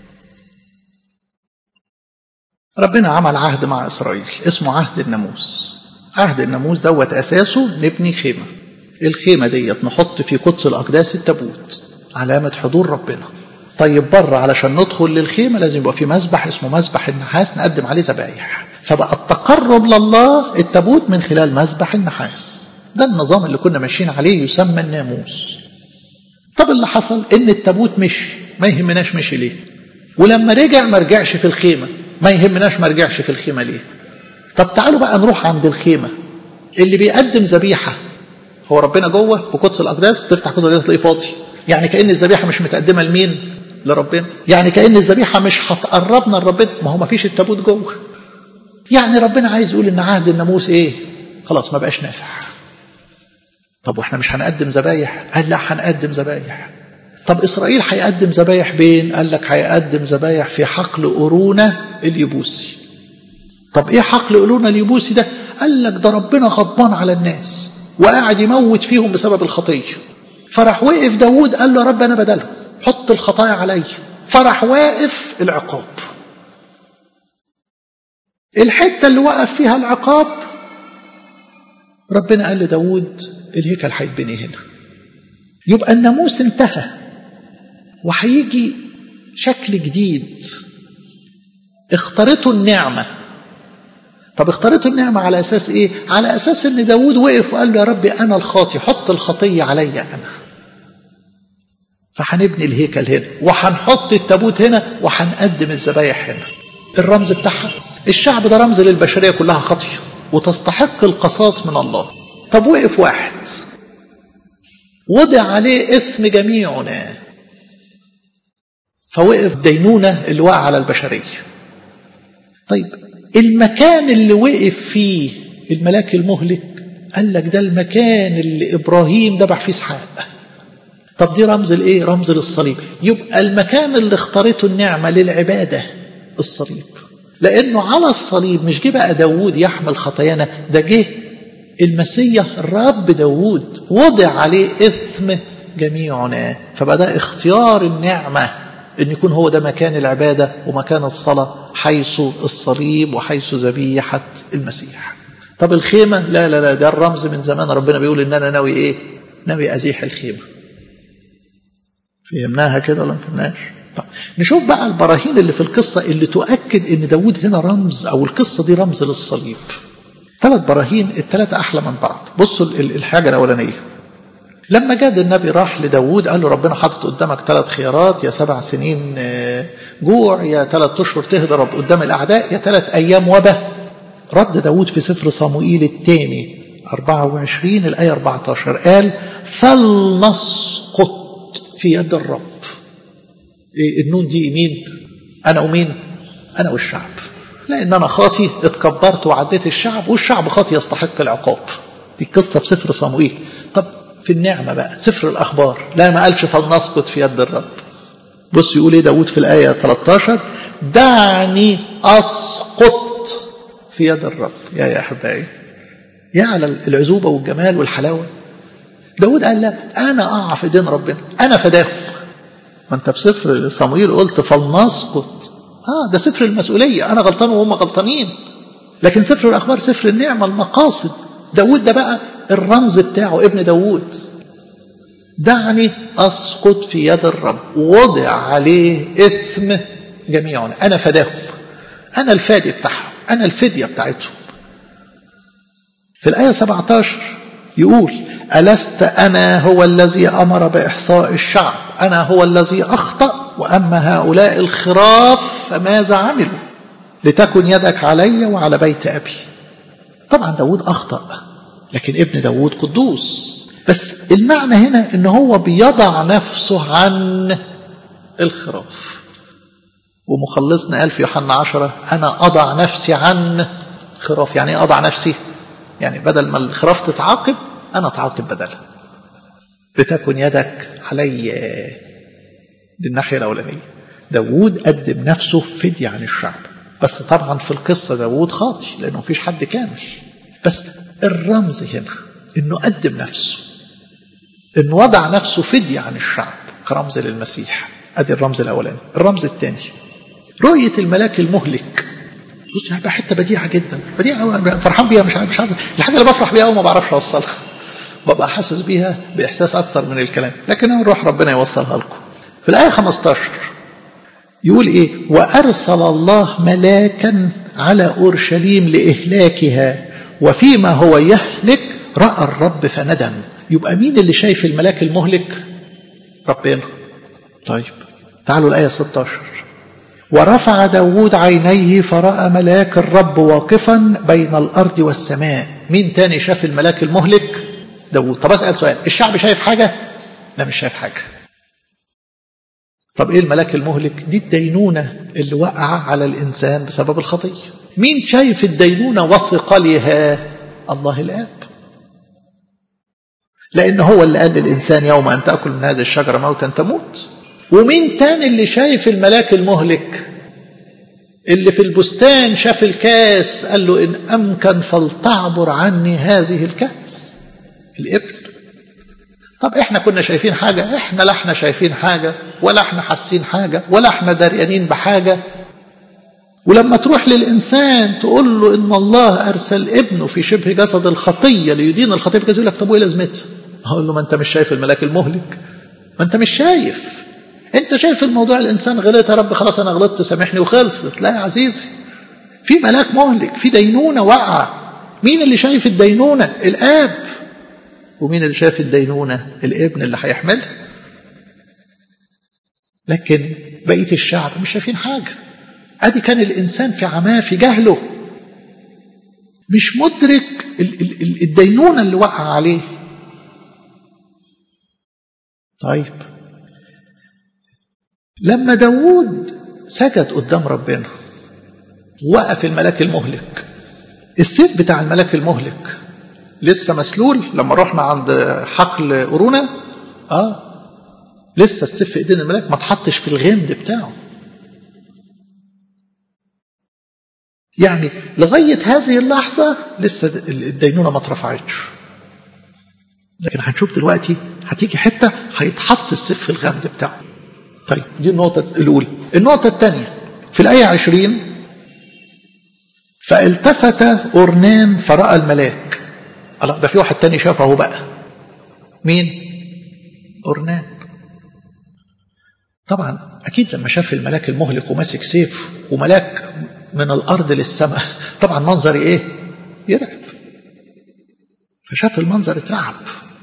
ربنا عمل عهد مع إسرائيل اسمه عهد الناموس عهد الناموس دوت أساسه نبني خيمة الخيمة ديت نحط في قدس الأقداس التابوت علامة حضور ربنا طيب بره علشان ندخل للخيمة لازم يبقى في مسبح اسمه مسبح النحاس نقدم عليه ذبايح فبقى التقرب لله التابوت من خلال مسبح النحاس ده النظام اللي كنا ماشيين عليه يسمى الناموس طب اللي حصل ان التابوت مشي ما يهمناش مشي ليه ولما رجع ما رجعش في الخيمة ما يهمناش ما رجعش في الخيمة ليه طب تعالوا بقى نروح عند الخيمة اللي بيقدم ذبيحة هو ربنا جوه في قدس الأقداس تفتح قدس الأقداس تلاقيه فاضي يعني كأن الذبيحة مش متقدمة لمين لربنا يعني كأن الذبيحة مش هتقربنا لربنا ما هو ما فيش التابوت جوه يعني ربنا عايز يقول ان عهد الناموس ايه خلاص ما بقاش نافع طب واحنا مش هنقدم ذبايح قال لا هنقدم ذبايح طب اسرائيل هيقدم ذبايح بين قال لك هيقدم ذبايح في حقل قرونه اليبوسي طب ايه حقل قرونه اليبوسي ده قال لك ده ربنا غضبان على الناس وقاعد يموت فيهم بسبب الخطيه فراح وقف داود قال له رب انا بدلهم حط الخطايا علي فراح واقف العقاب الحته اللي وقف فيها العقاب ربنا قال لداود الهيكل هيتبني هنا يبقى الناموس انتهى وهيجي شكل جديد اختارته النعمة طب اختارته النعمة على أساس إيه؟ على أساس إن داود وقف وقال له يا ربي أنا الخاطي حط الخطية عليا أنا فهنبني الهيكل هنا وهنحط التابوت هنا وهنقدم الذبايح هنا الرمز بتاعها الشعب ده رمز للبشرية كلها خطية وتستحق القصاص من الله طب وقف واحد وضع عليه إثم جميعنا فوقف دينونة اللي وقع على البشرية طيب المكان اللي وقف فيه الملاك المهلك قال لك ده المكان اللي إبراهيم ذبح فيه إسحاق طب دي رمز الايه رمز للصليب يبقى المكان اللي اختارته النعمة للعبادة الصليب لأنه على الصليب مش جه بقى داوود يحمل خطايانا ده جه المسيح الرب داوود وضع عليه إثم جميعنا فبدأ اختيار النعمة أن يكون هو ده مكان العبادة ومكان الصلاة حيث الصليب وحيث ذبيحة المسيح طب الخيمة لا لا لا ده الرمز من زمان ربنا بيقول إن أنا ناوي إيه ناوي أزيح الخيمة فهمناها كده ولا ما فهمناش طيب نشوف بقى البراهين اللي في القصة اللي تؤكد ان داود هنا رمز او القصة دي رمز للصليب ثلاث براهين الثلاثة أحلى من بعض بصوا الحاجة الأولانية لما جاد النبي راح لداود قال له ربنا حاطط قدامك ثلاث خيارات يا سبع سنين جوع يا ثلاث أشهر تهدر قدام الأعداء يا ثلاث أيام وباء رد داود في سفر صموئيل الثاني 24 الآية 14 قال فلنسقط في يد الرب إيه النون دي مين أنا ومين أنا والشعب لأن أنا خاطي اتكبرت وعديت الشعب والشعب خاطي يستحق العقاب دي قصة في سفر صموئيل طب في النعمة بقى سفر الأخبار لا ما قالش فلنسقط في يد الرب بص يقول ايه داود في الآية 13 دعني أسقط في يد الرب يا يا أحبائي يا على العزوبة والجمال والحلاوة داود قال لا أنا أقع في دين ربنا أنا فداهم ما أنت في سفر صموئيل قلت فلنسقط آه ده سفر المسؤولية أنا غلطان وهم غلطانين لكن سفر الأخبار سفر النعمة المقاصد داود ده بقى الرمز بتاعه ابن داود دعني أسقط في يد الرب وضع عليه إثم جميعنا أنا فداهم أنا الفادي بتاعهم أنا الفدية بتاعتهم في الآية 17 يقول ألست أنا هو الذي أمر بإحصاء الشعب أنا هو الذي أخطأ وأما هؤلاء الخراف فماذا عملوا لتكن يدك علي وعلى بيت أبي طبعا داود أخطأ لكن ابن داود قدوس بس المعنى هنا ان هو بيضع نفسه عن الخراف ومخلصنا قال في يوحنا عشرة أنا أضع نفسي عن خراف يعني ايه أضع نفسي يعني بدل ما الخراف تتعاقب أنا أتعاقب بدلها لتكن يدك علي دي الناحية الأولانية داوود قدم نفسه فدية عن الشعب بس طبعا في القصة داوود خاطي لأنه مفيش حد كامل بس الرمز هنا انه قدم نفسه انه وضع نفسه فدية عن الشعب كرمز للمسيح ادي الرمز الاولاني الرمز الثاني رؤية الملاك المهلك بص هيبقى حته بديعه جدا بديعه فرحان بيها مش عارف مش عارف الحاجه اللي بفرح بيها وما بعرفش اوصلها ببقى حاسس بيها باحساس اكتر من الكلام لكن نروح ربنا يوصلها لكم في الايه 15 يقول ايه وارسل الله ملاكا على اورشليم لاهلاكها وفيما هو يهلك راى الرب فندم يبقى مين اللي شايف الملاك المهلك ربنا طيب تعالوا الايه 16 ورفع داود عينيه فرأى ملاك الرب واقفا بين الأرض والسماء مين تاني شاف الملاك المهلك داود طب أسأل سؤال الشعب شايف حاجة لا مش شايف حاجة طب ايه الملاك المهلك دي الدينونة اللي وقع على الإنسان بسبب الخطية مين شايف الدينونة وثقلها الله الآب لأن هو اللي قال للإنسان يوم أن تأكل من هذه الشجرة موتا تموت ومين تاني اللي شايف الملاك المهلك اللي في البستان شاف الكاس قال له إن أمكن فلتعبر عني هذه الكاس الابن طب احنا كنا شايفين حاجة احنا لا احنا شايفين حاجة ولا احنا حاسين حاجة ولا احنا دريانين بحاجة ولما تروح للإنسان تقول له إن الله أرسل ابنه في شبه جسد الخطية ليدين الخطية في يقول لك طب وإيه لازمتها؟ أقول له ما أنت مش شايف الملاك المهلك ما أنت مش شايف أنت شايف الموضوع الإنسان غلط يا رب خلاص أنا غلطت سامحني وخلصت لا يا عزيزي في ملاك مهلك في دينونة واقعة مين اللي شايف الدينونة الآب ومين اللي شايف الدينونة الابن اللي هيحملها لكن بقية الشعب مش شايفين حاجة ادي كان الانسان في عماه في جهله مش مدرك الدينونة اللي وقع عليه طيب لما داوود سجد قدام ربنا وقف الملاك المهلك السيف بتاع الملاك المهلك لسه مسلول لما رحنا عند حقل قرونة اه لسه السيف في ايدين الملاك ما اتحطش في الغمد بتاعه يعني لغاية هذه اللحظة لسه الدينونة ما اترفعتش لكن هنشوف دلوقتي هتيجي حتة هيتحط السيف في الغمد بتاعه طيب دي النقطة الأولى النقطة الثانية في الآية عشرين فالتفت أرنان فرأى الملاك الله ده في واحد تاني شافه اهو بقى مين أرنان طبعا أكيد لما شاف الملاك المهلك وماسك سيف وملاك من الأرض للسماء طبعا منظر إيه يرعب فشاف المنظر اترعب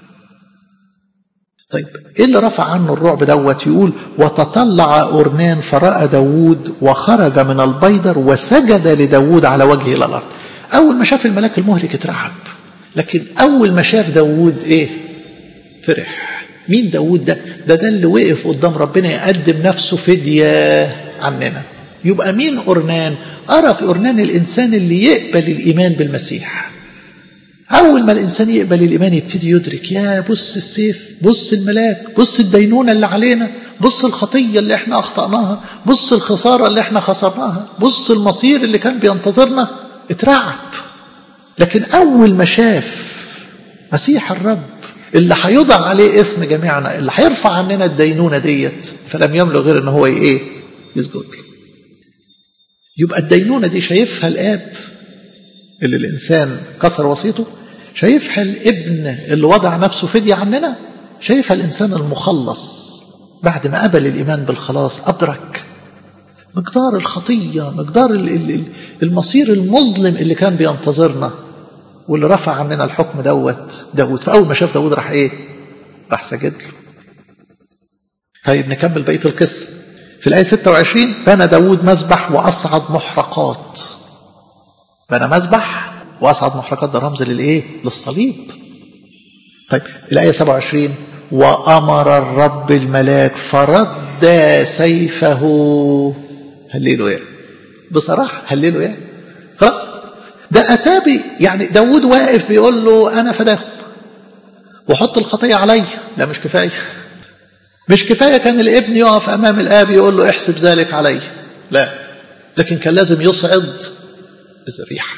طيب ايه اللي رفع عنه الرعب دوت يقول وتطلع أرنان فرأى داود وخرج من البيدر وسجد لداود على وجهه إلى الأرض أول ما شاف الملاك المهلك اترعب لكن أول ما شاف داود إيه فرح مين داود ده ده ده اللي وقف قدام ربنا يقدم نفسه فدية عننا يبقى مين أرنان أرى في أرنان الإنسان اللي يقبل الإيمان بالمسيح أول ما الإنسان يقبل الإيمان يبتدي يدرك يا بص السيف بص الملاك بص الدينونة اللي علينا بص الخطية اللي احنا أخطأناها بص الخسارة اللي احنا خسرناها بص المصير اللي كان بينتظرنا اترعب لكن أول ما شاف مسيح الرب اللي هيضع عليه اسم جميعنا اللي هيرفع عننا الدينونة ديت فلم يملك غير ان هو ايه يسجد يبقى الدينونة دي شايفها الآب اللي الإنسان كسر وصيته شايفها الابن اللي وضع نفسه فدية عننا شايفها الإنسان المخلص بعد ما قبل الإيمان بالخلاص أدرك مقدار الخطية مقدار المصير المظلم اللي كان بينتظرنا واللي رفع عننا الحكم دوت داود فأول ما شاف داود راح إيه راح سجد له طيب نكمل بقية القصة في الآية 26 بنى داود مذبح وأصعد محرقات بنى مذبح وأصعد محرقات ده رمز للإيه للصليب طيب الآية 27 وأمر الرب الملاك فرد سيفه هللوا يا بصراحة هللوا يا خلاص ده أتابي يعني داود واقف بيقول له أنا فداهم وحط الخطية عليا لا مش كفاية مش كفاية كان الابن يقف أمام الآب يقول له احسب ذلك علي لا لكن كان لازم يصعد الذبيحة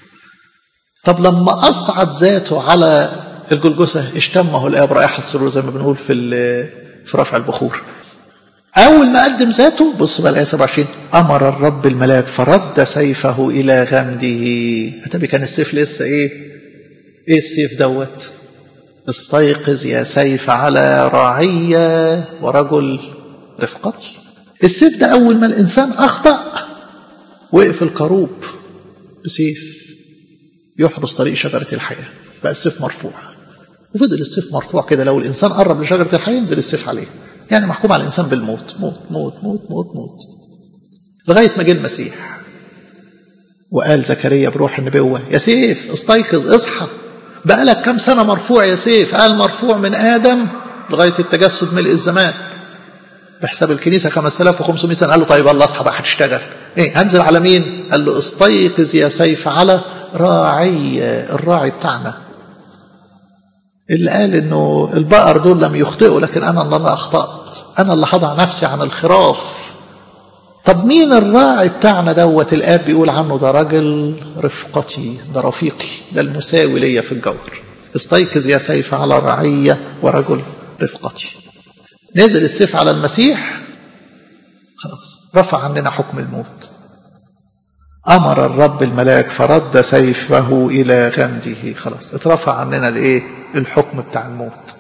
طب لما أصعد ذاته على الجلجسة اشتمه الآب رائحة السرور زي ما بنقول في في رفع البخور أول ما قدم ذاته بص بقى الآية 27 أمر الرب الملاك فرد سيفه إلى غمده أتبي كان السيف لسه إيه إيه السيف دوت استيقظ يا سيف على رعية ورجل رفقتي السيف ده أول ما الإنسان أخطأ وقف الكروب بسيف يحرس طريق شجرة الحياة بقى السيف مرفوع وفضل السيف مرفوع كده لو الإنسان قرب لشجرة الحياة ينزل السيف عليه يعني محكوم على الإنسان بالموت موت موت موت موت موت لغاية ما جه المسيح وقال زكريا بروح النبوة يا سيف استيقظ اصحى بقالك كم سنة مرفوع يا سيف قال مرفوع من آدم لغاية التجسد ملء الزمان بحساب الكنيسة 5500 سنة قال له طيب الله اصحى بقى هتشتغل ايه هنزل على مين قال له استيقظ يا سيف على راعي الراعي بتاعنا اللي قال انه البقر دول لم يخطئوا لكن انا اللي انا اخطأت انا اللي هضع نفسي عن الخراف طب مين الراعي بتاعنا دوت الاب بيقول عنه ده راجل رفقتي ده رفيقي ده المساوي ليا في الجور استيقظ يا سيف على رعية ورجل رفقتي نزل السيف على المسيح خلاص رفع عننا حكم الموت أمر الرب الملاك فرد سيفه إلى غمده خلاص اترفع عننا الإيه الحكم بتاع الموت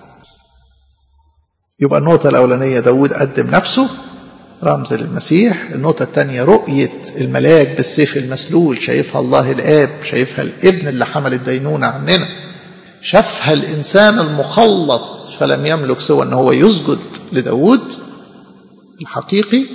يبقى النقطة الأولانية داود قدم نفسه رمز للمسيح النقطة الثانية رؤية الملاك بالسيف المسلول شايفها الله الآب شايفها الابن اللي حمل الدينونة عننا شافها الإنسان المخلص فلم يملك سوى أن هو يسجد لداود الحقيقي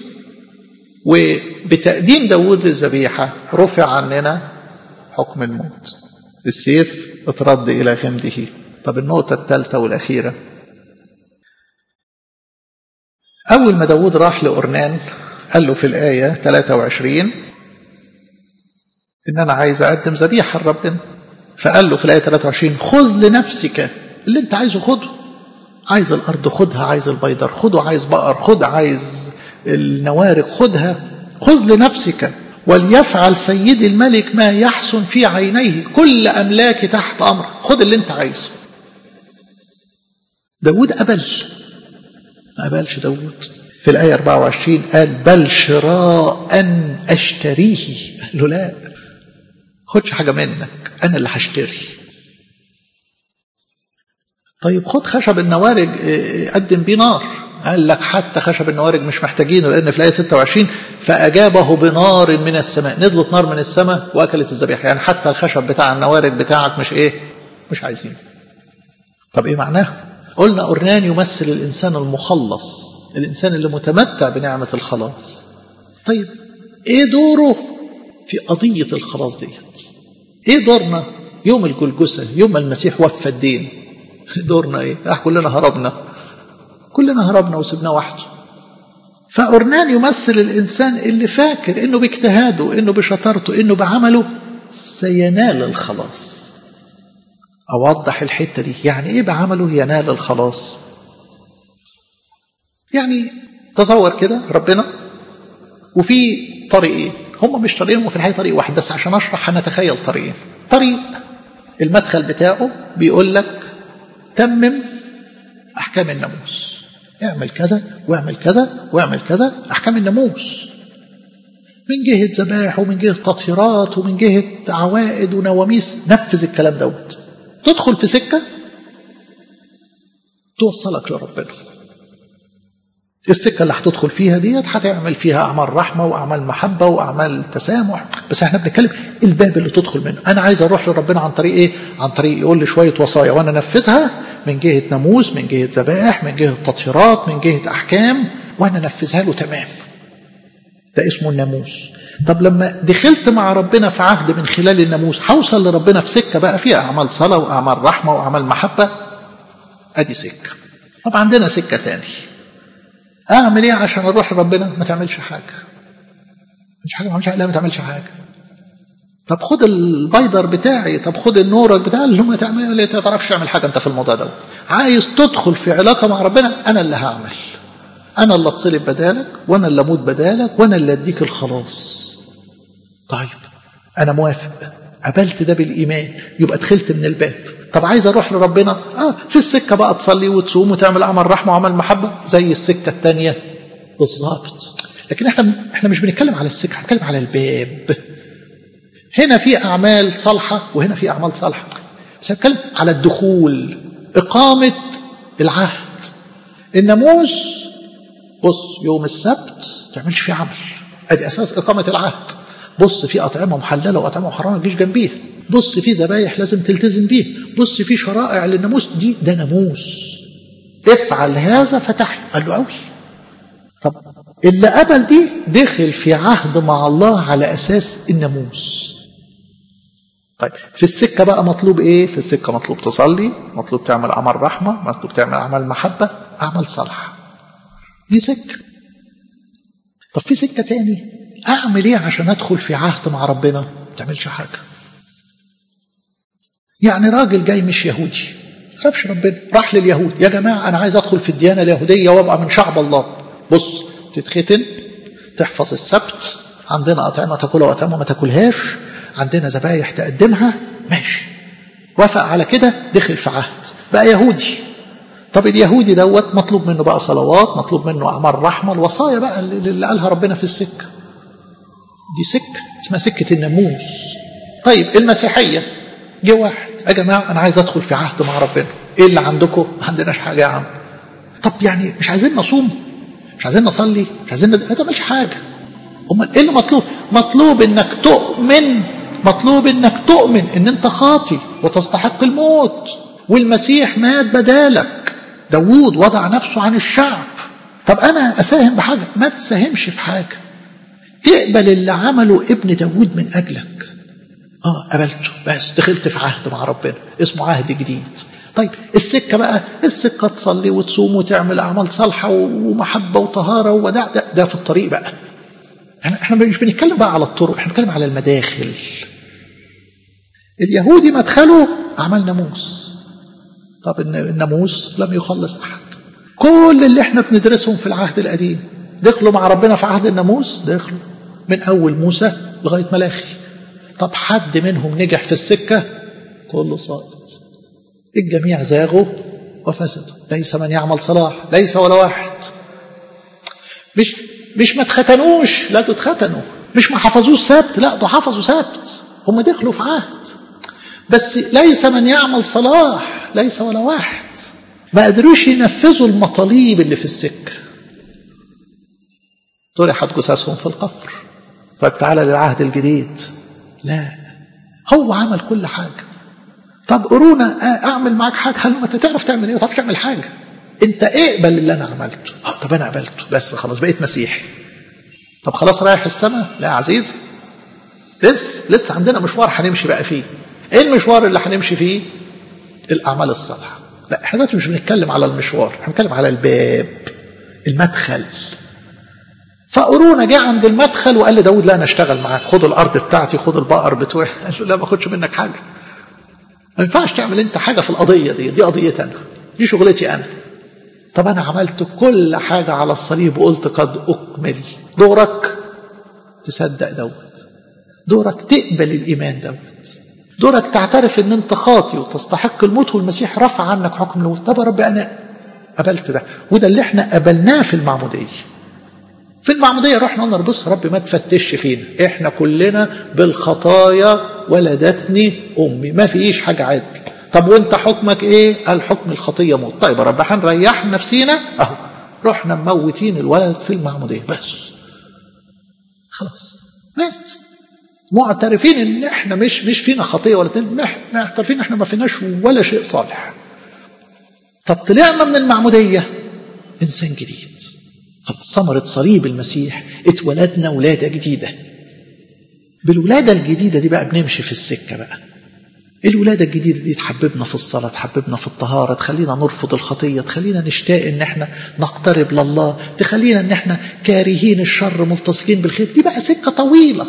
وبتقديم داود للذبيحة رفع عننا حكم الموت السيف اترد إلى غمده طب النقطة الثالثة والأخيرة أول ما داود راح لأرنان قال له في الآية 23 إن أنا عايز أقدم ذبيحة لربنا فقال له في الآية 23 خذ لنفسك اللي أنت عايزه خده عايز الأرض خدها عايز البيضر خده عايز بقر خد عايز النوارق خدها خذ لنفسك وليفعل سيدي الملك ما يحسن في عينيه كل أملاكي تحت أمر خد اللي أنت عايزه داود قبل ما قبلش داود في الآية 24 قال بل شراء أشتريه قال له لا خدش حاجة منك أنا اللي هشتري طيب خد خشب النوارج قدم بيه نار قال لك حتى خشب النوارج مش محتاجينه لأن في الآية 26 فأجابه بنار من السماء نزلت نار من السماء وأكلت الذبيحة يعني حتى الخشب بتاع النوارج بتاعك مش إيه مش عايزينه طب إيه معناه قلنا أرنان يمثل الإنسان المخلص الإنسان اللي متمتع بنعمة الخلاص طيب إيه دوره في قضية الخلاص ديت إيه دورنا يوم الجلجسة يوم المسيح وفى الدين دورنا إيه آه كلنا هربنا كلنا هربنا وسبناه وحده فأرنان يمثل الإنسان اللي فاكر إنه باجتهاده إنه بشطارته إنه بعمله سينال الخلاص أوضح الحتة دي يعني إيه بعمله ينال الخلاص يعني تصور كده ربنا وفي طريقين هما مش طريقين وفي الحقيقة طريق واحد بس عشان أشرح هنتخيل طريقين طريق المدخل بتاعه بيقول لك تمم أحكام الناموس اعمل كذا واعمل كذا واعمل كذا أحكام الناموس من جهة ذبائح ومن جهة تطهيرات ومن جهة عوائد ونواميس نفذ الكلام دوت تدخل في سكة توصلك لربنا السكة اللي هتدخل فيها ديت هتعمل فيها أعمال رحمة وأعمال محبة وأعمال تسامح بس احنا بنتكلم الباب اللي تدخل منه أنا عايز أروح لربنا عن طريق إيه؟ عن طريق يقول لي شوية وصايا وأنا أنفذها من جهة ناموس من جهة ذبائح من جهة تطهيرات من جهة أحكام وأنا أنفذها له تمام ده اسمه الناموس طب لما دخلت مع ربنا في عهد من خلال الناموس هوصل لربنا في سكة بقى فيها أعمال صلاة وأعمال رحمة وأعمال محبة أدي سكة طب عندنا سكة تاني اعمل ايه عشان اروح لربنا ما تعملش حاجه مش حاجه ما تعملش حاجه لا ما تعملش حاجه طب خد البايدر بتاعي طب خد النورك بتاعي اللي ما تعمل ما تعرفش تعمل حاجه انت في الموضوع دوت عايز تدخل في علاقه مع ربنا انا اللي هعمل انا اللي اتصلب بدالك وانا اللي اموت بدالك وانا اللي اديك الخلاص طيب انا موافق قبلت ده بالايمان يبقى دخلت من الباب طب عايز اروح لربنا اه في السكه بقى تصلي وتصوم وتعمل عمل رحمه وعمل محبه زي السكه الثانيه بالظبط لكن احنا احنا مش بنتكلم على السكه بنتكلم على الباب هنا في اعمال صالحه وهنا في اعمال صالحه بس بنتكلم على الدخول اقامه العهد الناموس بص يوم السبت ما تعملش فيه عمل ادي اساس اقامه العهد بص في اطعمه محلله واطعمه محرمه ما تجيش جنبيها بص في ذبايح لازم تلتزم بيها بص في شرائع للناموس دي ده ناموس افعل هذا فتحي قال له قوي طب اللي قبل دي دخل في عهد مع الله على اساس الناموس طيب في السكة بقى مطلوب ايه في السكة مطلوب تصلي مطلوب تعمل عمل رحمة مطلوب تعمل عمل محبة عمل صالح دي سكة طب في سكة تاني اعمل ايه عشان ادخل في عهد مع ربنا ما تعملش حاجة يعني راجل جاي مش يهودي عرفش ربنا راح لليهود يا جماعة أنا عايز أدخل في الديانة اليهودية وأبقى من شعب الله بص تتختن تحفظ السبت عندنا أطعمة تاكلها وأطعمة ما تاكلهاش عندنا ذبايح تقدمها ماشي وافق على كده دخل في عهد بقى يهودي طب اليهودي دوت مطلوب منه بقى صلوات مطلوب منه أعمال رحمة الوصايا بقى اللي قالها ربنا في السكة دي سكة اسمها سكة الناموس طيب المسيحية جه واحد يا جماعة أنا عايز أدخل في عهد مع ربنا إيه اللي عندكم؟ ما عندناش حاجة يا عم طب يعني مش عايزين نصوم مش عايزين نصلي مش عايزين ند... ما تعملش حاجة أمال إيه اللي مطلوب؟ مطلوب إنك تؤمن مطلوب إنك تؤمن إن أنت خاطي وتستحق الموت والمسيح مات بدالك داوود وضع نفسه عن الشعب طب أنا أساهم بحاجة ما تساهمش في حاجة تقبل اللي عمله ابن داوود من أجلك اه قبلته بس دخلت في عهد مع ربنا اسمه عهد جديد طيب السكه بقى السكه تصلي وتصوم وتعمل اعمال صالحه ومحبه وطهاره ووداع ده, ده في الطريق بقى احنا مش بنتكلم بقى على الطرق احنا بنتكلم على المداخل اليهودي مدخله اعمال ناموس طب الناموس لم يخلص احد كل اللي احنا بندرسهم في العهد القديم دخلوا مع ربنا في عهد الناموس دخلوا من اول موسى لغايه ملاخي طب حد منهم نجح في السكة كله ساقط الجميع زاغوا وفسدوا ليس من يعمل صلاح ليس ولا واحد مش مش ما اتختنوش لا تتختنوا مش ما حفظوش سبت لا ده حفظوا سبت هم دخلوا في عهد بس ليس من يعمل صلاح ليس ولا واحد ما قدروش ينفذوا المطالب اللي في السكة طرحت جثثهم في القفر طيب تعالى للعهد الجديد لا هو عمل كل حاجة طب قرونا اعمل معاك حاجة هل ما تعرف تعمل ايه ما تعرفش تعمل حاجة انت اقبل اللي انا عملته اه طب انا قبلته بس خلاص بقيت مسيحي طب خلاص رايح السماء لا يا عزيزي لسه لسه عندنا مشوار هنمشي بقى فيه ايه المشوار اللي هنمشي فيه الاعمال الصالحه لا احنا دلوقتي مش بنتكلم على المشوار احنا بنتكلم على الباب المدخل فقرونا جه عند المدخل وقال لداود لا انا اشتغل معاك خد الارض بتاعتي خد البقر بتوعي قال له لا ما اخدش منك حاجه ما ينفعش تعمل انت حاجه في القضيه دي دي قضيتي انا دي شغلتي انا طب انا عملت كل حاجه على الصليب وقلت قد اكمل دورك تصدق دوت دورك تقبل الايمان دوت دورك تعترف ان انت خاطي وتستحق الموت والمسيح رفع عنك حكم الموت طب يا رب انا قبلت ده وده اللي احنا قبلناه في المعموديه في المعمودية رحنا قلنا بص رب ما تفتش فينا احنا كلنا بالخطايا ولدتني امي ما فيش حاجة عدل طب وانت حكمك ايه قال حكم الخطية موت طيب يا رب هنريح نفسينا اهو رحنا مموتين الولد في المعمودية بس خلاص مات معترفين ان احنا مش مش فينا خطيه ولا اتنين معترفين ان احنا ما فيناش ولا شيء صالح طب طلعنا من المعموديه انسان جديد خلاص ثمره صليب المسيح اتولدنا ولاده جديده بالولاده الجديده دي بقى بنمشي في السكه بقى الولادة الجديدة دي تحببنا في الصلاة تحببنا في الطهارة تخلينا نرفض الخطية تخلينا نشتاق ان احنا نقترب لله تخلينا ان احنا كارهين الشر ملتصقين بالخير دي بقى سكة طويلة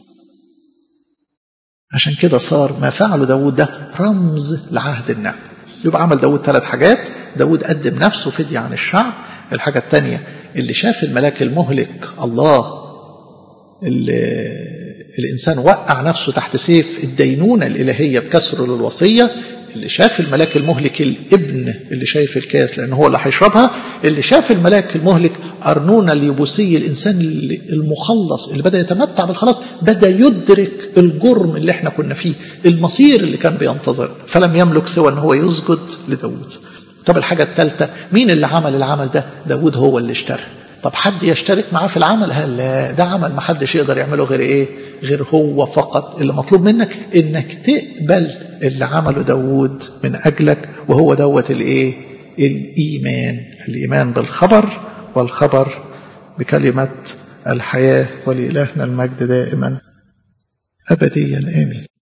عشان كده صار ما فعله داود ده رمز لعهد النعم يبقى عمل داود ثلاث حاجات داود قدم نفسه فدية عن الشعب الحاجة الثانية اللي شاف الملاك المهلك الله اللي الإنسان وقع نفسه تحت سيف الدينونة الإلهية بكسره للوصية اللي شاف الملاك المهلك الابن اللي شايف الكاس لأنه هو اللي هيشربها اللي شاف الملاك المهلك أرنونا اليبوسي الإنسان المخلص اللي بدأ يتمتع بالخلاص بدأ يدرك الجرم اللي احنا كنا فيه المصير اللي كان بينتظر فلم يملك سوى أن هو يسجد لداود طب الحاجة الثالثة مين اللي عمل العمل ده داود هو اللي اشترى طب حد يشترك معاه في العمل هل لا ده عمل ما حدش يقدر يعمله غير ايه غير هو فقط اللي مطلوب منك انك تقبل اللي عمله داود من اجلك وهو دوت الايه الايمان الايمان بالخبر والخبر بكلمه الحياه ولالهنا المجد دائما ابديا امين